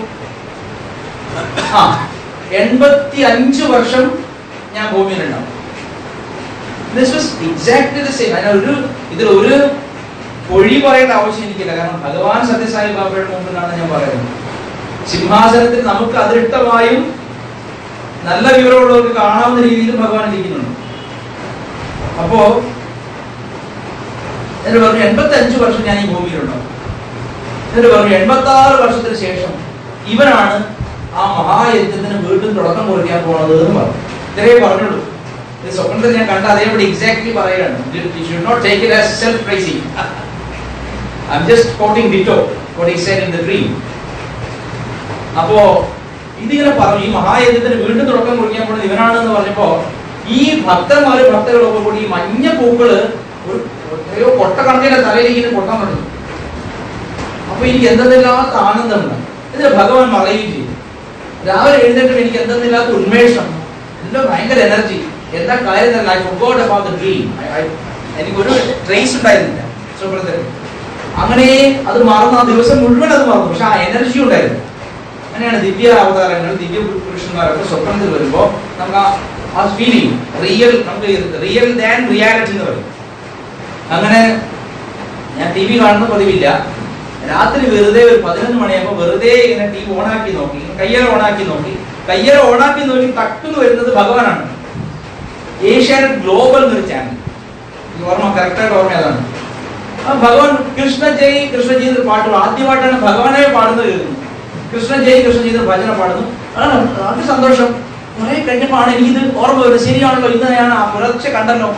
ആ എൺപത്തി അഞ്ച് വർഷം ഞാൻ ഭൂമിയിലുണ്ടാവും this was exactly the same അതിന് ഒരു ഇതിൽ ഒരു ഒഴി പറയേണ്ട ആവശ്യം എനിക്കില്ല കാരണം ഭഗവാൻ സത്യസായി ബാബയുടെ മുമ്പിലാണ് ഞാൻ പറയുന്നത് സിംഹാസനത്തിൽ നമുക്ക് അതിരിഷ്ടമായും നല്ല വിവരമുള്ളവർക്ക് കാണാവുന്ന രീതിയിൽ ഭഗവാൻ ഇരിക്കുന്നുണ്ട് അപ്പോ എന്നിട്ട് പറഞ്ഞു എൺപത്തി അഞ്ച് വർഷം ഞാൻ ഈ ഭൂമിയിലുണ്ടാവും എന്നിട്ട് പറഞ്ഞു എൺപത്തി ആറ് വർഷത്തിന് ശേഷം ഇവനാണ് ആ മഹായജ്ഞത്തിന് വീണ്ടും തുടക്കം കുറിക്കാൻ പോണത് എന്ന് പറഞ്ഞു ഇത്രേ പറഞ്ഞുള്ളൂ ഇത് സ്വപ്നത്തിൽ ഞാൻ കണ്ട അതേപടി എക്സാക്ട്ലി പറയുകയാണ് should not take it as self praising I am just quoting ditto what is said in the dream അപ്പോ ഇതിങ്ങനെ പറഞ്ഞു ഈ മഹായജ്ഞത്തിന് വീണ്ടും തുടക്കം കുറിക്കാൻ പോകുന്നത് ഇവനാണെന്ന് പറഞ്ഞപ്പോ ഈ ഭക്തന്മാര് ഭക്തകളൊക്കെ കൂടി ഈ മഞ്ഞ പൂക്കള് ഒരു എത്രയോ കൊട്ടക്കണക്കിന്റെ തലയിൽ ഇങ്ങനെ കൊട്ടാൻ തുടങ്ങി അപ്പൊ എനിക്ക് എന്തെന്നില്ലാത്ത ആനന്ദമുണ്ട് ഇതിന് ഭഗവാൻ മറയുകയും ചെയ്തു രാവിലെ എഴുന്നേറ്റ് എനിക്ക് എന്തെന്നില്ലാത്ത ഉന്മേഷം എന്തോ ഭയങ്കര എനർജി എന്താ കാര്യം തന്നെ I forgot about the dream എനിക്കൊരു ട്രേസ് ഉണ്ടായിരുന്നില്ല സ്വപ്നത്തിൽ അങ്ങനെ അത് മറന്നു ആ ദിവസം മുഴുവൻ അത് മറന്നു പക്ഷെ ആ എനർജി ഉണ്ടായിരുന്നു അങ്ങനെയാണ് ദിവ്യ അവതാരങ്ങൾ ദിവ്യ പുരുഷന്മാരൊക്കെ സ്വപ്നത്തിൽ വരുമ്പോൾ നമുക്ക് ആ- ആ ഫീലിംഗ് റിയൽ നമുക്ക് റിയൽ ദാൻ റിയാലിറ്റി എന്ന് പറയും അങ്ങനെ ഞാൻ ടി വി കാണുന്ന പതിവില്ല രാത്രി വെറുതെ ഒരു പതിനൊന്ന് മണിയാകുമ്പോൾ വെറുതെ ഇങ്ങനെ ടി വി ഓണാക്കി നോക്കി കയ്യറ ഓണാക്കി നോക്കി കയ്യറ ഓണാക്കി നോക്കി ടക്കെന്ന് വരുന്നത് ഭഗവാനാണ് ഏഷ്യാനെറ്റ് ഗ്ലോബൽ എന്നൊരു ചാനൽ ഈ ഓർമ്മ കറക്റ്റായിട്ട് ഓർമ്മ അതാണ് ആ ഭഗവാൻ കൃഷ്ണ ജയ് കൃഷ്ണ ജയ് എന്നൊരു പാട്ട് പാടും. ആദ്യമായിട്ടാണ് ഭഗവാനെ പാടുന്നത് കേൾക്കുന്നത് കൃഷ്ണ ജയ് കൃഷ്ണ ജയ് എന്നൊരു ഭജന പാടുന്നു അതാണ് വളരെ സന്തോഷം കുറെ കഴിഞ്ഞപ്പോഴാണ് എനിക്കിത് ഓർമ്മ വരുന്നത് ശരിയാണല്ലോ ഇന്ന് ഞാൻ ആ പുലർച്ചെ കണ്ടല്ലോ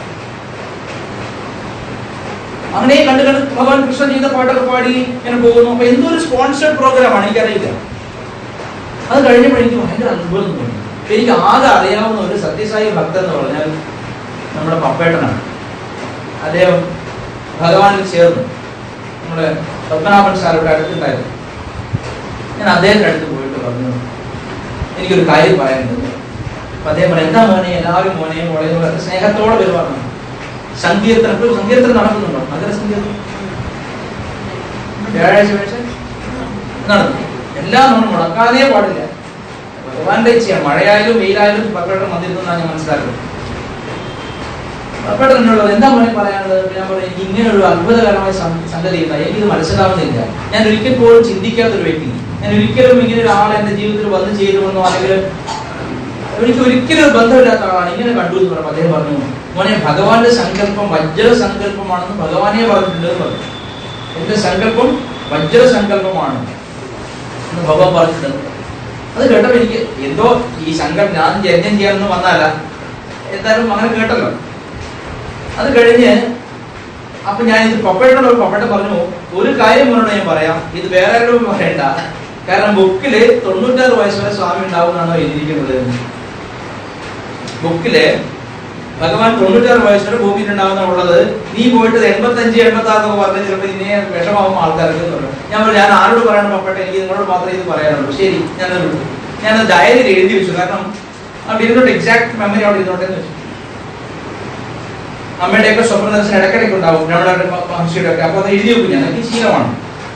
അങ്ങനെ കണ്ട് കണ്ട് ഭഗവാൻ കൃഷ്ണൻ ചെയ്ത പാട്ടൊക്കെ പാടി ഇങ്ങനെ പോകുന്നു അപ്പൊ എന്തോ ഒരു സ്പോൺസേഡ് പ്രോഗ്രാമാണ് എനിക്കറിയില്ല അത് കഴിഞ്ഞപ്പോൾ എനിക്ക് ഭയങ്കര അത്ഭുതം തോന്നി അപ്പൊ എനിക്ക് ആകെ അറിയാവുന്ന ഒരു സത്യസായി ഭക്തൻ എന്ന് പറഞ്ഞാൽ നമ്മുടെ പപ്പേട്ടനാണ് അദ്ദേഹം ഭഗവാനിൽ ചേർന്നു നമ്മുടെ പത്മനാഭൻ സാർ ഇവിടെ അടുത്തുണ്ടായിരുന്നു ഞാൻ അദ്ദേഹത്തിന്റെ അടുത്ത് പോയിട്ട് പറഞ്ഞു എനിക്കൊരു കാര്യം പറയാനുണ്ട് അപ്പൊ അദ്ദേഹം പറഞ്ഞു എന്താ മോനെ എല്ലാവരും മോനെ മോളെ എന്ന് പറഞ്ഞ് സ്നേഹത്തോടെ പെരുമാറണം സങ്കീർത്തനം ഇപ്പോൾ സങ്കീർത്തനം നടക്കുന്നുണ്ടോ നഗര സങ്കീർത്തനം വ്യാഴാഴ്ച വേഴ്ച നടന്നു എല്ലാം നമ്മൾ മുടക്കാനേ പാടില്ല ഭഗവാന്റെ ഇച്ഛയാണ് മഴയായാലും വെയിലായാലും പപ്പേട്ടൻ വന്നിരുന്നാണ് ഞാൻ മനസ്സിലാക്കുന്നത് പപ്പേട്ടൻ എന്നുള്ളത് എന്താ മോനെ പറയാനുള്ളത് അപ്പൊ ഞാൻ പറഞ്ഞു എനിക്ക് ഇങ്ങനെ ഒരു അത്ഭുതകരമായ സം- സംഗതി ഉണ്ടായി എനിക്കിത് മനസ്സിലാവുന്നില്ല ഞാൻ ഒരിക്കൽ പോലും ചിന്തിക്കാത്ത ഒരു വ്യക്തി ഞാൻ ഒരിക്കലും ഇങ്ങനെ ഒരാൾ എന്റെ ജീവിതത്തിൽ വന്ന് ചെയ്തുവെന്നോ അല്ലെങ്കിൽ എനിക്ക് ഒരിക്കലും ഒരു ബന്ധമില്ലാത്ത ആളാണ് ഇങ്ങനെ കണ്ടു എന്ന് പറഞ്ഞു അദ്ദേഹം പറഞ്ഞു മോനെ ഭഗവാന്റെ സങ്കല്പം വജ്ര സങ്കല്പമാണെന്ന് ഭഗവാനെ പറഞ്ഞിട്ടുണ്ട് എന്ന് പറഞ്ഞു എന്റെ സങ്കല്പം വജ്ര സങ്കല്പമാണ് എന്ന് ഭഗവാൻ പറഞ്ഞിട്ടുണ്ട് അത് കേട്ടപ്പോൾ എനിക്ക് എന്തോ ഈ സങ്കല്പം ഞാൻ യജ്ഞം ചെയ്യാനൊന്നും വന്നല്ല എന്തായാലും അങ്ങനെ കേട്ടല്ലോ അത് കഴിഞ്ഞ് അപ്പൊ ഞാൻ ഇത് പപ്പയോട് പപ്പയുടെ പറഞ്ഞു ഒരു കാര്യം മോനോട് ഞാൻ പറയാം ഇത് വേറെ ആരോടും പറയണ്ട കാരണം ബുക്കില് തൊണ്ണൂറ്റാറ് വയസ്സ് വരെ സ്വാമി ഉണ്ടാവുമെന്നാണോ എഴുതിയിരിക്കുന്നത് ബുക്കില് ഭഗവാൻ തൊണ്ണൂറ്റാറ് വയസ്സ് വരെ ഭൂമിയിൽ ഉണ്ടാവുന്ന ഉള്ളത് നീ പോയിട്ട് എൺപത്തി അഞ്ച് എൺപത്തി ആറ് എന്നൊക്കെ പറഞ്ഞാൽ ചിലപ്പോൾ ഇന്നെ വിഷമാവും ആൾക്കാർക്ക് എന്ന് പറഞ്ഞു ഞാൻ പറഞ്ഞു ഞാൻ ആരോട് പറയണം പപ്പട്ടെ എനിക്ക് നിങ്ങളോട് മാത്രമേ ഇത് പറയാനുള്ളൂ ശരി ഞാൻ ഞാൻ ഡയറിയിൽ എഴുതി വെച്ചു കാരണം അവിടെ ഇരുന്നോട്ട് എക്സാക്ട് മെമ്മറി അവിടെ ഇരുന്നോട്ടെ എന്ന് വെച്ചു അമ്മയുടെയൊക്കെ സ്വപ്ന ദർശനം ഇടയ്ക്കിടയ്ക്ക് ഉണ്ടാവും നമ്മുടെ മഹർഷിയുടെ ഒക്കെ അപ്പൊ അത് എഴുതി വെക്കും ഞാൻ എനിക്ക് ശീലമാണ്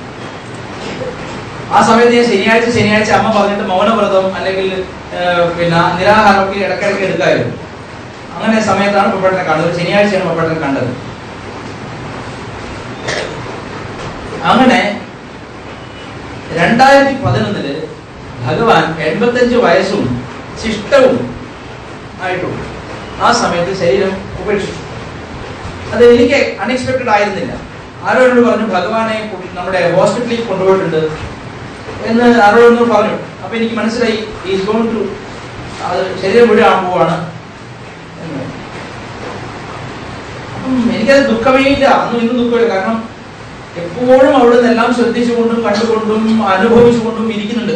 ആ സമയത്ത് ഞാൻ ശനിയാഴ്ച ശനിയാഴ്ച അമ്മ പറഞ്ഞിട്ട് മൗനവ്രതം അല്ലെങ്കിൽ ഏർ, പിന്നെ നിരാഹാരമൊക്കെ ഇടയ്ക്കിടയ്ക്ക് എടുക്കായിരുന്നു അങ്ങനെ സമയത്താണ് പപ്പേട്ടനെ കണ്ടത് ശനിയാഴ്ചയാണ് പപ്പേട്ടനെ കണ്ടത് അങ്ങനെ രണ്ടായിരത്തി പതിനൊന്നില് ഭഗവാൻ എൺപത്തഞ്ച് വയസ്സും ശിഷ്ടവും ആയിട്ടുള്ളൂ ആ സമയത്ത് ശരീരം ഉപേക്ഷിച്ചു അത് എനിക്ക് അൺഎക്സ്പെക്ടഡ് ആയിരുന്നില്ല ആരോ എന്നോട് പറഞ്ഞു ഭഗവാനെ കു- നമ്മുടെ ഹോസ്പിറ്റലിൽ കൊണ്ടുപോയിട്ടുണ്ട് എന്ന് ആരോ എന്നോട് പറഞ്ഞു അപ്പൊ എനിക്ക് മനസ്സിലായി ഈസ് ഗോൺ ടു അത് ശരീരം വിടാൻ പോവാണ് എന്ന്. അപ്പം എനിക്കത് ദുഃഖമേ ഇല്ല അന്നും ഇന്നും ദുഃഖമില്ല കാരണം എപ്പോഴും അവിടെ നിന്നെല്ലാം ശ്രദ്ധിച്ചുകൊണ്ടും കണ്ടുകൊണ്ടും അനുഭവിച്ചുകൊണ്ടും ഇരിക്കുന്നുണ്ട്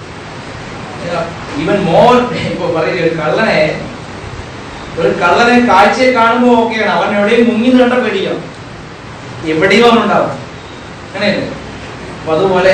ഈവൻ മോർ ഇപ്പൊ പറയുക ഒരു കള്ളനെ ഒരു കള്ളനെ കാഴ്ചയെ കാണുമ്പോൾ ഓക്കെയാണ് അവൻ എവിടെയും മുങ്ങി കണ്ട പേടിക്കണം എവിടെയും അവൻ ഉണ്ടാവും അങ്ങനെയല്ലേ അപ്പൊ അതുപോലെ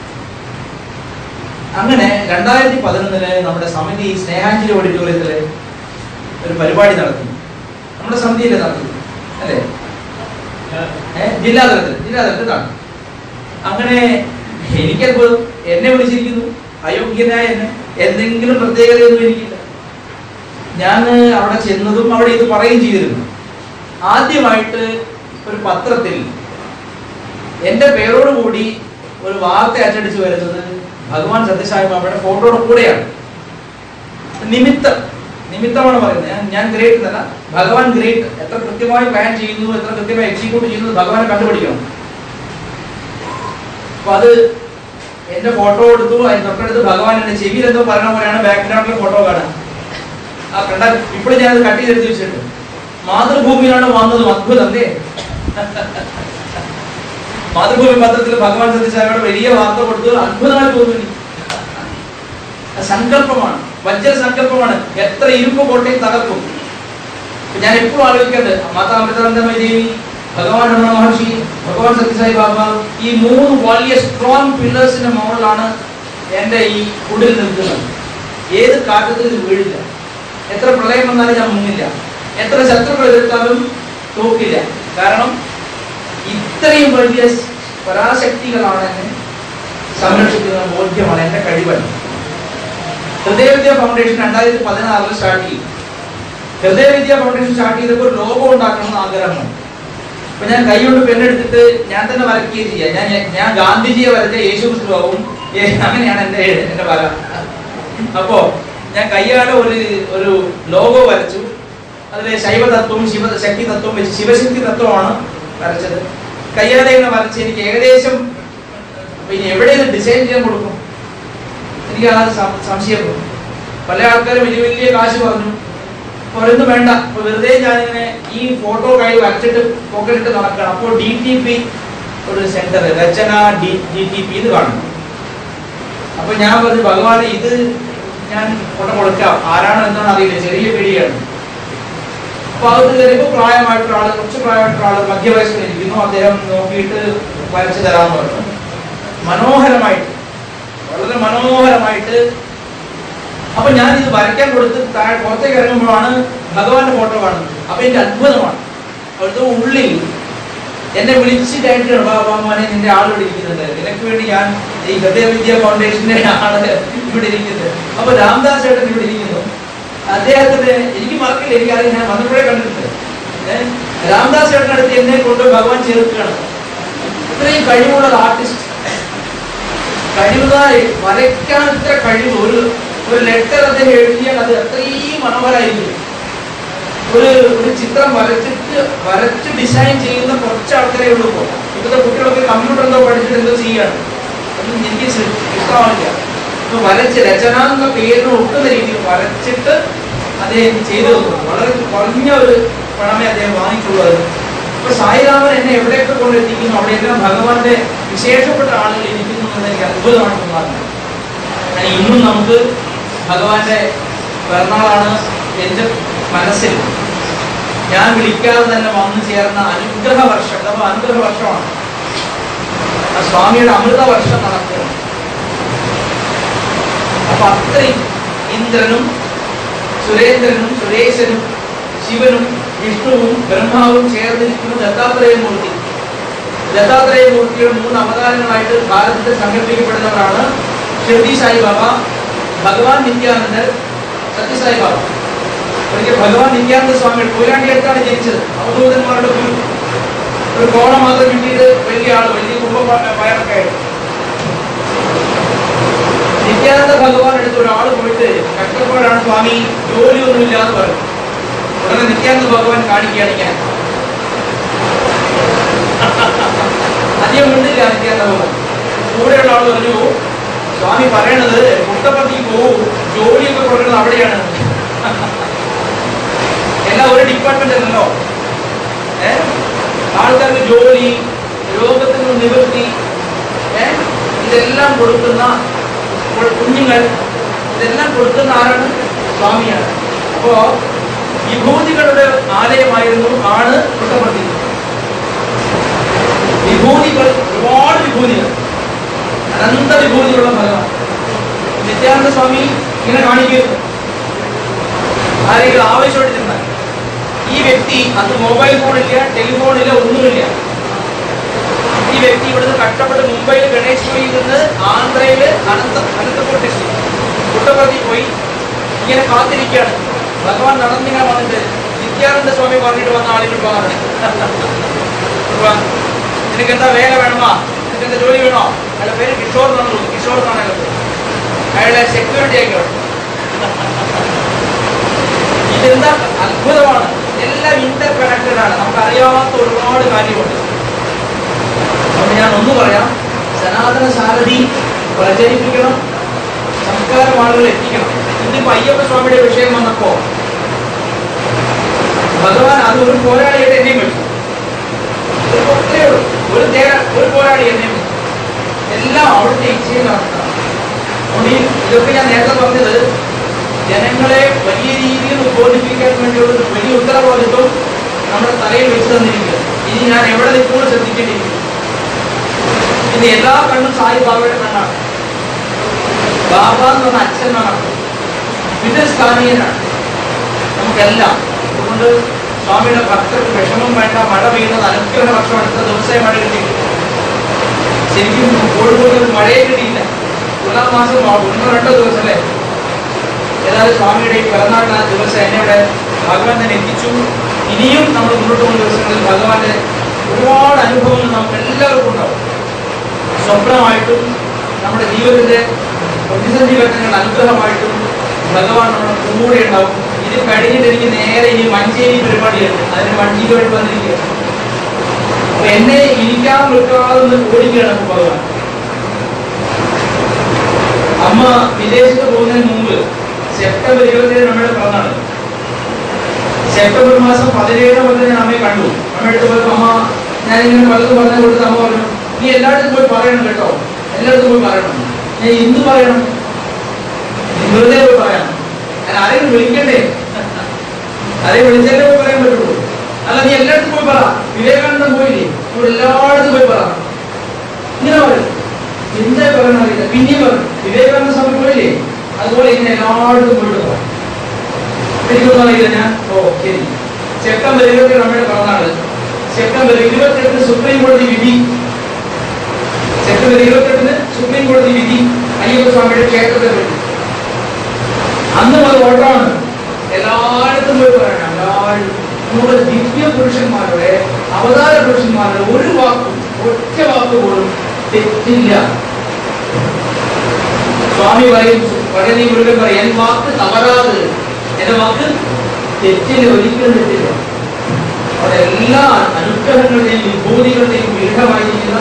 അങ്ങനെ രണ്ടായിരത്തി പതിനൊന്നില് നമ്മുടെ സമിതി സ്നേഹാഞ്ജലി ഓഡിറ്റോറിയത്തില് ഒരു പരിപാടി നടത്തി നമ്മുടെ സമിതിയിലെ നടത്തി അല്ലേ ഏ, ജില്ലാതലത്തിൽ ജില്ലാതലത്തിൽ നടത്തി അങ്ങനെ എനിക്കപ്പോൾ എന്നെ വിളിച്ചിരിക്കുന്നു അയോഗ്യനായ എന്നെ എന്തെങ്കിലും പ്രത്യേകതയൊന്നും എനിക്കില്ല ഞാൻ അവിടെ ചെന്നതും അവിടെ ഇത് പറയുകയും ചെയ്തിരുന്നു ആദ്യമായിട്ട് ഒരു പത്രത്തിൽ എൻ്റെ പേരോടുകൂടി ഒരു വാർത്ത അച്ചടിച്ചു വരുന്നത് ഭഗവാൻ സത്യസായി ബാബയുടെ ഫോട്ടോയുടെ കൂടെയാണ് നിമിത്തം നിമിത്തമാണ് പറയുന്നത് ഞാൻ ഞാൻ ഗ്രേറ്റ് എന്നല്ല ഭഗവാൻ ഗ്രേറ്റ് എത്ര കൃത്യമായി പ്ലാൻ ചെയ്യുന്നു എത്ര കൃത്യമായി എക്സിക്യൂട്ട് ചെയ്യുന്നു ഭഗവാനെ കണ്ടുപിടിക്കണം അപ്പൊ അത് എന്റെ ഫോട്ടോ എടുത്തു അതിന് തൊട്ടടുത്ത് ഭഗവാൻ എന്റെ ചെവിയിൽ എന്തോ പറഞ്ഞ പോലെയാണ് ബാക്ക്ഗ്രൗണ്ടിലെ ഫോട്ടോ കാണുക ആ കണ്ട ഇപ്പോഴും ഞാനത് കട്ട് ചെയ്തെടുത്ത് വെച്ചിട്ടുണ്ട് മാതൃഭൂമിയിലാണ് വന്നത് അത്ഭുതം അല്ലേ മാതൃഭൂമി പത്രത്തിൽ ഭഗവാൻ സത്യസായിയുടെ വലിയ വാർത്ത കൊടുത്തു അത്ഭുതമായി തോന്നി സങ്കല്പമാണ് വജ്ര സങ്കല്പമാണ് എത്ര ഇരുമ്പ് കോട്ടയും തകർക്കും ഇപ്പൊ ഞാൻ എപ്പോഴും ആലോചിക്കേണ്ടത് മാതാ അമൃതാനന്ദമയ ദേവി ഭഗവാൻ രമണ മഹർഷി ഭഗവാൻ സത്യസായി ബാബ ഈ മൂന്ന് വലിയ സ്ട്രോങ് പില്ലേഴ്സിന്റെ മുകളിലാണ് എന്റെ ഈ കുടിൽ നിൽക്കുന്നത് ഏത് കാറ്റത്തും ഇത് വീഴില്ല എത്ര പ്രളയം വന്നാലും ഞാൻ മുങ്ങില്ല എത്ര ശത്രുക്കൾ എതിർത്താലും തോക്കില്ല കാരണം ഇത്രയും വലിയ പരാശക്തികളാണ് എന്നെ സംരക്ഷിക്കുന്ന ബോധ്യമാണ് എന്റെ കഴിവല്ല ഹൃദയവിദ്യ ഫൗണ്ടേഷൻ രണ്ടായിരത്തി പതിനാറിൽ സ്റ്റാർട്ട് ചെയ്തു ഹൃദയവിദ്യ ഫൗണ്ടേഷൻ സ്റ്റാർട്ട് ചെയ്തപ്പോൾ ഒരു ലോഗോ ഉണ്ടാക്കണമെന്ന് ആഗ്രഹമാണ് അപ്പൊ ഞാൻ കൈകൊണ്ട് പെണ്ണെടുത്തിട്ട് ഞാൻ തന്നെ വരയ്ക്കുകയും ചെയ്യാം ഞാൻ ഞാൻ ഗാന്ധിജിയെ വരച്ച യേശു ക്രിസ്തുവാകും ഏ- അങ്ങനെയാണ് എന്റെ എന്റെ വര അപ്പോ ഞാൻ കയ്യാലെ ഒരു ഒരു ലോഗോ വരച്ചു അതിലെ ശൈവതത്വവും ശിവ ശക്തി തത്വവും വെച്ച് ശിവശക്തി തത്വമാണ് വരച്ചത് കയ്യാലെ ഇങ്ങനെ വരച്ച് എനിക്ക് ഏകദേശം പിന്നെ എവിടെ ഇത് ഡിസൈൻ ചെയ്യാൻ കൊടുക്കും എനിക്ക് ആ സം- സംശയം തോന്നി. പല ആൾക്കാരും വലിയ വലിയ കാശ് പറഞ്ഞു പറയുന്നു വേണ്ട അപ്പൊ വെറുതെ ഞാനിങ്ങനെ ഈ ഫോട്ടോ കൈ വരച്ചിട്ട് പോക്കറ്റിട്ട് നടക്കണം അപ്പോൾ ഡി ടി പി ഒരു centre Rachana D D T P ഇത് കാണും അപ്പൊ ഞാൻ പറഞ്ഞു ഭഗവാനെ ഇത് ഞാൻ കൊണ്ട് കൊടുക്കാം ആരാണ് എന്നാണ് അറിയില്ല ചെറിയ പിടിയാണ് അപ്പൊ അകത്ത് കയറിയപ്പോ പ്രായമായിട്ടുള്ള ആള് കുറച്ച് പ്രായമായിട്ടുള്ള ആള് മധ്യവയസ്കനിരിക്കുന്നു അദ്ദേഹം നോക്കിയിട്ട് വരച്ചു തരാമെന്ന് പറഞ്ഞു മനോഹരമായിട്ട് വളരെ മനോഹരമായിട്ട് അപ്പൊ ഞാൻ ഇത് വരയ്ക്കാൻ കൊടുത്ത് താഴെ പുറത്തേക്ക് ഇറങ്ങുമ്പോഴാണ് ഭഗവാന്റെ ഫോട്ടോ കാണുന്നത് അപ്പൊ എനിക്ക് അത്ഭുതമാണ് അവിടുത്തെ ഉള്ളിൽ എന്നെ വിളിച്ചിട്ടായിട്ടാണ് ബാബാ മോനെ നിന്റെ ആൾ ഇവിടെ ഇരിക്കുന്നുണ്ട് നിനക്ക് വേണ്ടി ഞാൻ ഈ ഹൃദയവിദ്യ ഫൗണ്ടേഷന്റെ ആള് ഇവിടെ ഇരിക്കുന്നത് അപ്പൊ രാംദാസ് ചേട്ടൻ ഇവിടെ ഇരിക്കുന്നു അദ്ദേഹത്തിന് എനിക്ക് മറക്കില്ല എനിക്കറിയാം ഞാൻ വന്നപ്പോഴേ കണ്ടിട്ടുണ്ട് ഏഹ് രാംദാസ് ചേട്ടൻ്റെ അടുത്ത് എന്നെ കൊണ്ട് ഭഗവാൻ ചേർക്കുകയാണ് ഇത്രയും കഴിവുള്ള ആർട്ടിസ്റ്റ് കഴിവുകാരി വരയ്ക്കാൻ ഇത്ര കഴിവ് ഒരു ഒരു ലെറ്റർ അദ്ദേഹം എഴുതിയാൽ അത് അത്രയും മനോഹരമായിരിക്കും ഒരു ഒരു ചിത്രം വരച്ചിട്ട് വരച്ച് ഡിസൈൻ ചെയ്യുന്ന കുറച്ച് ആൾക്കാരെ ഉള്ളൂ ഇപ്പോൾ ഇപ്പോഴത്തെ കുട്ടികളൊക്കെ കമ്പ്യൂട്ടർ എന്തോ പഠിച്ചിട്ട് എന്തോ ചെയ്യാണ് അതൊന്നും എനിക്ക് ഇഷ്ട- ഇഷ്ടമാവില്ല ഇപ്പൊ വരച്ച് രചന എന്ന പേരിന് ഒട്ടുന്ന രീതിയിൽ വരച്ചിട്ട് അദ്ദേഹം ചെയ്തു തന്നു വളരെ കുറഞ്ഞ ഒരു പണമേ അദ്ദേഹം വാങ്ങിച്ചുള്ളൂ അത് ഇപ്പൊ സായിരാമൻ എന്നെ എവിടെയൊക്കെ കൊണ്ടെത്തിക്കുന്നു അവിടെയെല്ലാം ഭഗവാന്റെ വിശേഷപ്പെട്ട ആളുകൾ ഇരിക്കുന്നു എന്ന് എനിക്ക് അത്ഭുതമാണ് തോന്നാറുണ്ട് ഞാൻ ഇന്നും നമുക്ക് ഭഗവാന്റെ പിറന്നാളാണ് എൻ്റെ മനസ്സിൽ ഞാൻ വിളിക്കാതെ തന്നെ വന്നു ചേർന്ന അനുഗ്രഹ വർഷം നമ്മൾ അനുഗ്രഹ വർഷമാണ് ആ സ്വാമിയുടെ അമൃത വർഷം നടക്കുകയാണ് അപ്പൊ അത്രയും ഇന്ദ്രനും സുരേന്ദ്രനും സുരേശനും ശിവനും വിഷ്ണുവും ബ്രഹ്മാവും ചേർന്നിരിക്കുന്ന ദത്താത്രേയ മൂർത്തി ദത്താത്രേയ മൂർത്തിയുടെ മൂന്ന് അവതാരങ്ങളായിട്ട് ഭാരതത്തിൽ സങ്കല്പിക്കപ്പെടുന്നവരാണ് ഷിർദി സായിബാബ ഭഗവാൻ നിത്യാനന്ദൻ സത്യസായി ബാബ ഒരിക്കൽ ഭഗവാൻ നിത്യാനന്ദ സ്വാമി കൊയിലാണ്ടി അടുത്താണ് ജനിച്ചത് അവധൂതന്മാരുടെ ഗുരു ഒരു കോണ മാത്രം കിട്ടിയിട്ട് വലിയ ആള് വലിയ കുടുംബ പയറൊക്കെ ആയിട്ട് നിത്യാനന്ദ ഭഗവാൻ അടുത്ത് ഒരാൾ പോയിട്ട് കഷ്ടപ്പാടാണ് സ്വാമി ജോലിയൊന്നുമില്ല എന്ന് പറഞ്ഞു ഉടനെ നിത്യാനന്ദ ഭഗവാൻ കാണിക്കുകയാണ് ഇങ്ങനെ അധികം മിണ്ടില്ല നിത്യാനന്ദ ഭഗവാൻ കൂടെയുള്ള ആൾ പറഞ്ഞു സ്വാമി പറയണത് മുട്ടപ്പത്തിക്ക് പോവും ജോലിയൊക്കെ കൊടുക്കുന്നത് അവിടെയാണ് എല്ലാം ഒരു ഡിപ്പാർട്ട്മെന്റ് അല്ലല്ലോ ഏ ആൾക്കാർക്ക് ജോലി രോഗത്തിന് നിവൃത്തി ഏ ഇതെല്ലാം കൊടുക്കുന്ന കു- കുഞ്ഞുങ്ങൾ ഇതെല്ലാം കൊടുക്കുന്ന ആരാണ് സ്വാമിയാണ് അപ്പോ വിഭൂതികളുടെ ആലയമായിരുന്നു ആണ് പുട്ടപ്പള്ളി വിഭൂതികൾ ഒരുപാട് വിഭൂതികൾ അനന്ത വിഭൂതിയുള്ള ഭഗവാൻ നിത്യാനന്ദ സ്വാമി ഇങ്ങനെ കാണിക്കുന്നു ആരെങ്കിലും ആവശ്യമായിട്ടിരുന്നാൽ ഈ വ്യക്തി അന്ന് മൊബൈൽ ഫോണില്ല ടെലിഫോണില്ല ഒന്നുമില്ല ഈ വ്യക്തി ഇവിടുന്ന് കഷ്ടപ്പെട്ട് മുംബൈയിൽ ഗണേഷ് പോയി നിന്ന് ആന്ധ്രയില് അനന്ത അനന്തപൂർ ഡിസ്ട്രിക്ട് പുട്ടപർത്തി പോയി ഇങ്ങനെ കാത്തിരിക്കുകയാണ് ഭഗവാൻ നടന്നിങ്ങനെ വന്നിട്ട് നിത്യാനന്ദ സ്വാമി പറഞ്ഞിട്ട് വന്ന ആളുകൾ പോകാറുണ്ട് നിനക്ക് എന്താ വേല വേണമാ നിനക്ക് എന്താ ജോലി വേണോ അയാളുടെ പേര് കിഷോർ എന്നാണ് തോന്നുന്നു. കിഷോർ എന്നാണ് അയാളുടെ പേര് അയാളെ സെക്യൂരിറ്റി ആയിക്കോട്ടെ ഇതെന്താ അത്ഭുതമാണ് എല്ലാം ഇന്റർ കണക്റ്റഡ് ആണ് നമുക്ക് അറിയാത്ത ഒരുപാട് കാര്യമുണ്ട് അതുകൊണ്ട് ഞാൻ ഒന്ന് പറയാം സനാതന സാരഥി പ്രചരിപ്പിക്കണം സംസ്കാരം ആളുകൾ എത്തിക്കണം ഇന്നിപ്പോ അയ്യപ്പ സ്വാമിയുടെ വിഷയം വന്നപ്പോ ഭഗവാൻ അത് ഒരു പോരാളിയുടെ എന്നെയും വെച്ചു ഒരു ഒറ്റേ ഉള്ളൂ. ഒരു തേര ഒരു പോരാളി എന്നെയും വെച്ചു എല്ലാം അവിടുത്തെ ഇച്ഛയെ നടത്തണം അതുകൊണ്ട് ഈ ഇതൊക്കെ ഞാൻ നേരത്തെ പറഞ്ഞത് ജനങ്ങളെ വലിയ രീതിയിൽ ഉദ്ബോധിപ്പിക്കാൻ വേണ്ടിയുള്ള ഒരു വലിയ ഉത്തരവാദിത്വം നമ്മുടെ തലയിൽ വെച്ച് തന്നിരിക്കുക ഇനി ഞാൻ എവിടെ നിൽക്കുമ്പോൾ ശ്രദ്ധിക്കേണ്ടിയിരിക്കുന്നു ഇനി എല്ലാ കണ്ണും സായി ബാബയുടെ കണ്ണാണ് ബാബ എന്ന് പറഞ്ഞ അച്ഛനാണ് ഇത് സ്ഥാനീയനാണ് നമുക്കെല്ലാം അതുകൊണ്ട് സ്വാമിയുടെ ഭക്തർക്ക് വിഷമം വേണ്ട മഴ പെയ്യുന്നത് അനുഗ്രഹ വർഷം അടുത്ത ദിവസമേ മഴ കിട്ടിയില്ല ശരിക്കും കോഴിക്കോട് ഒരു മഴയെ കിട്ടിയില്ല തുലാം മാസം ആ ഒന്നോ രണ്ടോ ദിവസം അല്ലേ ഏതായാലും സ്വാമിയുടെ ഈ പിറന്നാൾ ആ ദിവസം എന്നെ ഇവിടെ ഭഗവാൻ തന്നെ എത്തിച്ചു ഇനിയും നമ്മൾ മുന്നോട്ട് പോകുന്ന ദിവസങ്ങളിൽ ഭഗവാന്റെ ഒരുപാട് അനുഭവങ്ങൾ നമുക്ക് എല്ലാവർക്കും ഉണ്ടാവും സ്വപ്നമായിട്ടും നമ്മുടെ ജീവിതത്തിന്റെ പ്രതിസന്ധി ഘട്ടങ്ങളുടെ അനുഗ്രഹമായിട്ടും ഭഗവാൻ നമ്മുടെ കൂടെ ഉണ്ടാവും ഇത് കഴിഞ്ഞിട്ട് എനിക്ക് നേരെ ഇനി മഞ്ചേരി പരിപാടിയുണ്ട് അതിന് വണ്ടിക്ക് വേണ്ടി വന്നിരിക്കുക അപ്പൊ എന്നെ ഇരിക്കാൻ നിൽക്കാതെ ഒന്ന് ഓടിക്കുകയാണ് അപ്പൊ ഭഗവാൻ അമ്മ വിദേശത്ത് പോകുന്നതിന് മുമ്പ് സെപ്റ്റംബർ ഇരുപത്തിയേഴ് നമ്മുടെ പിറന്നാണ് സെപ്റ്റംബർ മാസം പതിനേഴാം മുതൽ ഞാൻ അമ്മയെ കണ്ടു അമ്മയുടെ പോയപ്പോ അമ്മ ഞാൻ ഇങ്ങനെ പലതും പറഞ്ഞു കൊടുത്ത് അമ്മ പറഞ്ഞു നീ എല്ലായിടത്തും പോയി പറയണം കേട്ടോ എല്ലായിടത്തും പോയി പറയണം ഞാൻ എന്ത് പറയണം നീ വെറുതെ പോയി പറയണം ഞാൻ ആരെയും വിളിക്കണ്ടേ ആരെയും വിളിച്ചാലേ പോയി പറയാൻ പറ്റുള്ളൂ അല്ല നീ എല്ലായിടത്തും പോയി പറ വിവേകാനന്ദൻ പോയില്ലേ ഇവിടെ എല്ലായിടത്തും പോയി പറ ഇങ്ങനെ പറയും എന്താ പറയുന്ന അറിയില്ല പിന്നെയും പറയും വിവേകാനന്ദ സ്വാമി പോയില്ലേ അതുപോലെ ഇങ്ങനെ എല്ലായിടത്തും പോയിട്ട് പറ എനിക്കൊന്നും അറിയില്ല ഞാൻ ഓ ശരി സെപ്റ്റംബർ ഇരുപത്തി നമ്മുടെ പിറന്നാള് സെപ്റ്റംബർ ഇരുപത്തെട്ടിന് സുപ്രീം കോടതി വിധി സെപ്റ്റംബർ ഇരുപത്തെട്ടിന് സുപ്രീം കോടതി വിധി അയ്യപ്പ സ്വാമിയുടെ ക്ഷേത്രത്തെ പറ്റി അന്ന് അത് ഓട്ടമാണ് എല്ലായിടത്തും പോയി പറയണം എല്ലാവരും നമ്മുടെ ദിവ്യ പുരുഷന്മാരുടെ അവതാര പുരുഷന്മാരുടെ ഒരു വാക്കും ഒറ്റ വാക്ക് പോലും തെറ്റില്ല സ്വാമി പറയും പഴനി മുരുകൻ പറയും എൻ വാക്ക് തവറാത് എന്റെ വാക്ക് തെറ്റില്ല ഒരിക്കലും തെറ്റില്ല അവിടെ എല്ലാ അനുഗ്രഹങ്ങളുടെയും വിഭൂതികളുടെയും പീഠമായിരിക്കുന്ന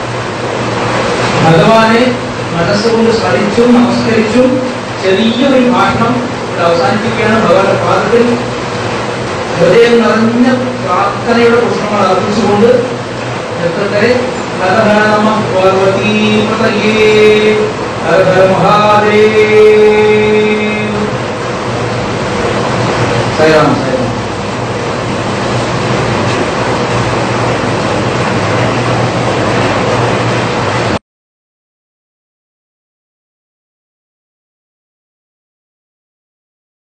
ഭഗവാനെ മനസ്സുകൊണ്ട് സ്മരിച്ചും നമസ്കരിച്ചും ചെറിയൊരു ഭാഷണം ഇവിടെ അവസാനിപ്പിക്കുകയാണ് ഭഗവാന്റെ പാദത്തിൽ ഹൃദയം നിറഞ്ഞ പ്രാർത്ഥനയുടെ പുഷ്പങ്ങൾ അർപ്പിച്ചുകൊണ്ട് നിർത്തട്ടെ ഹര ഹര നമ പാർവതീ പതയേ ഹര ഹര മഹാദേവ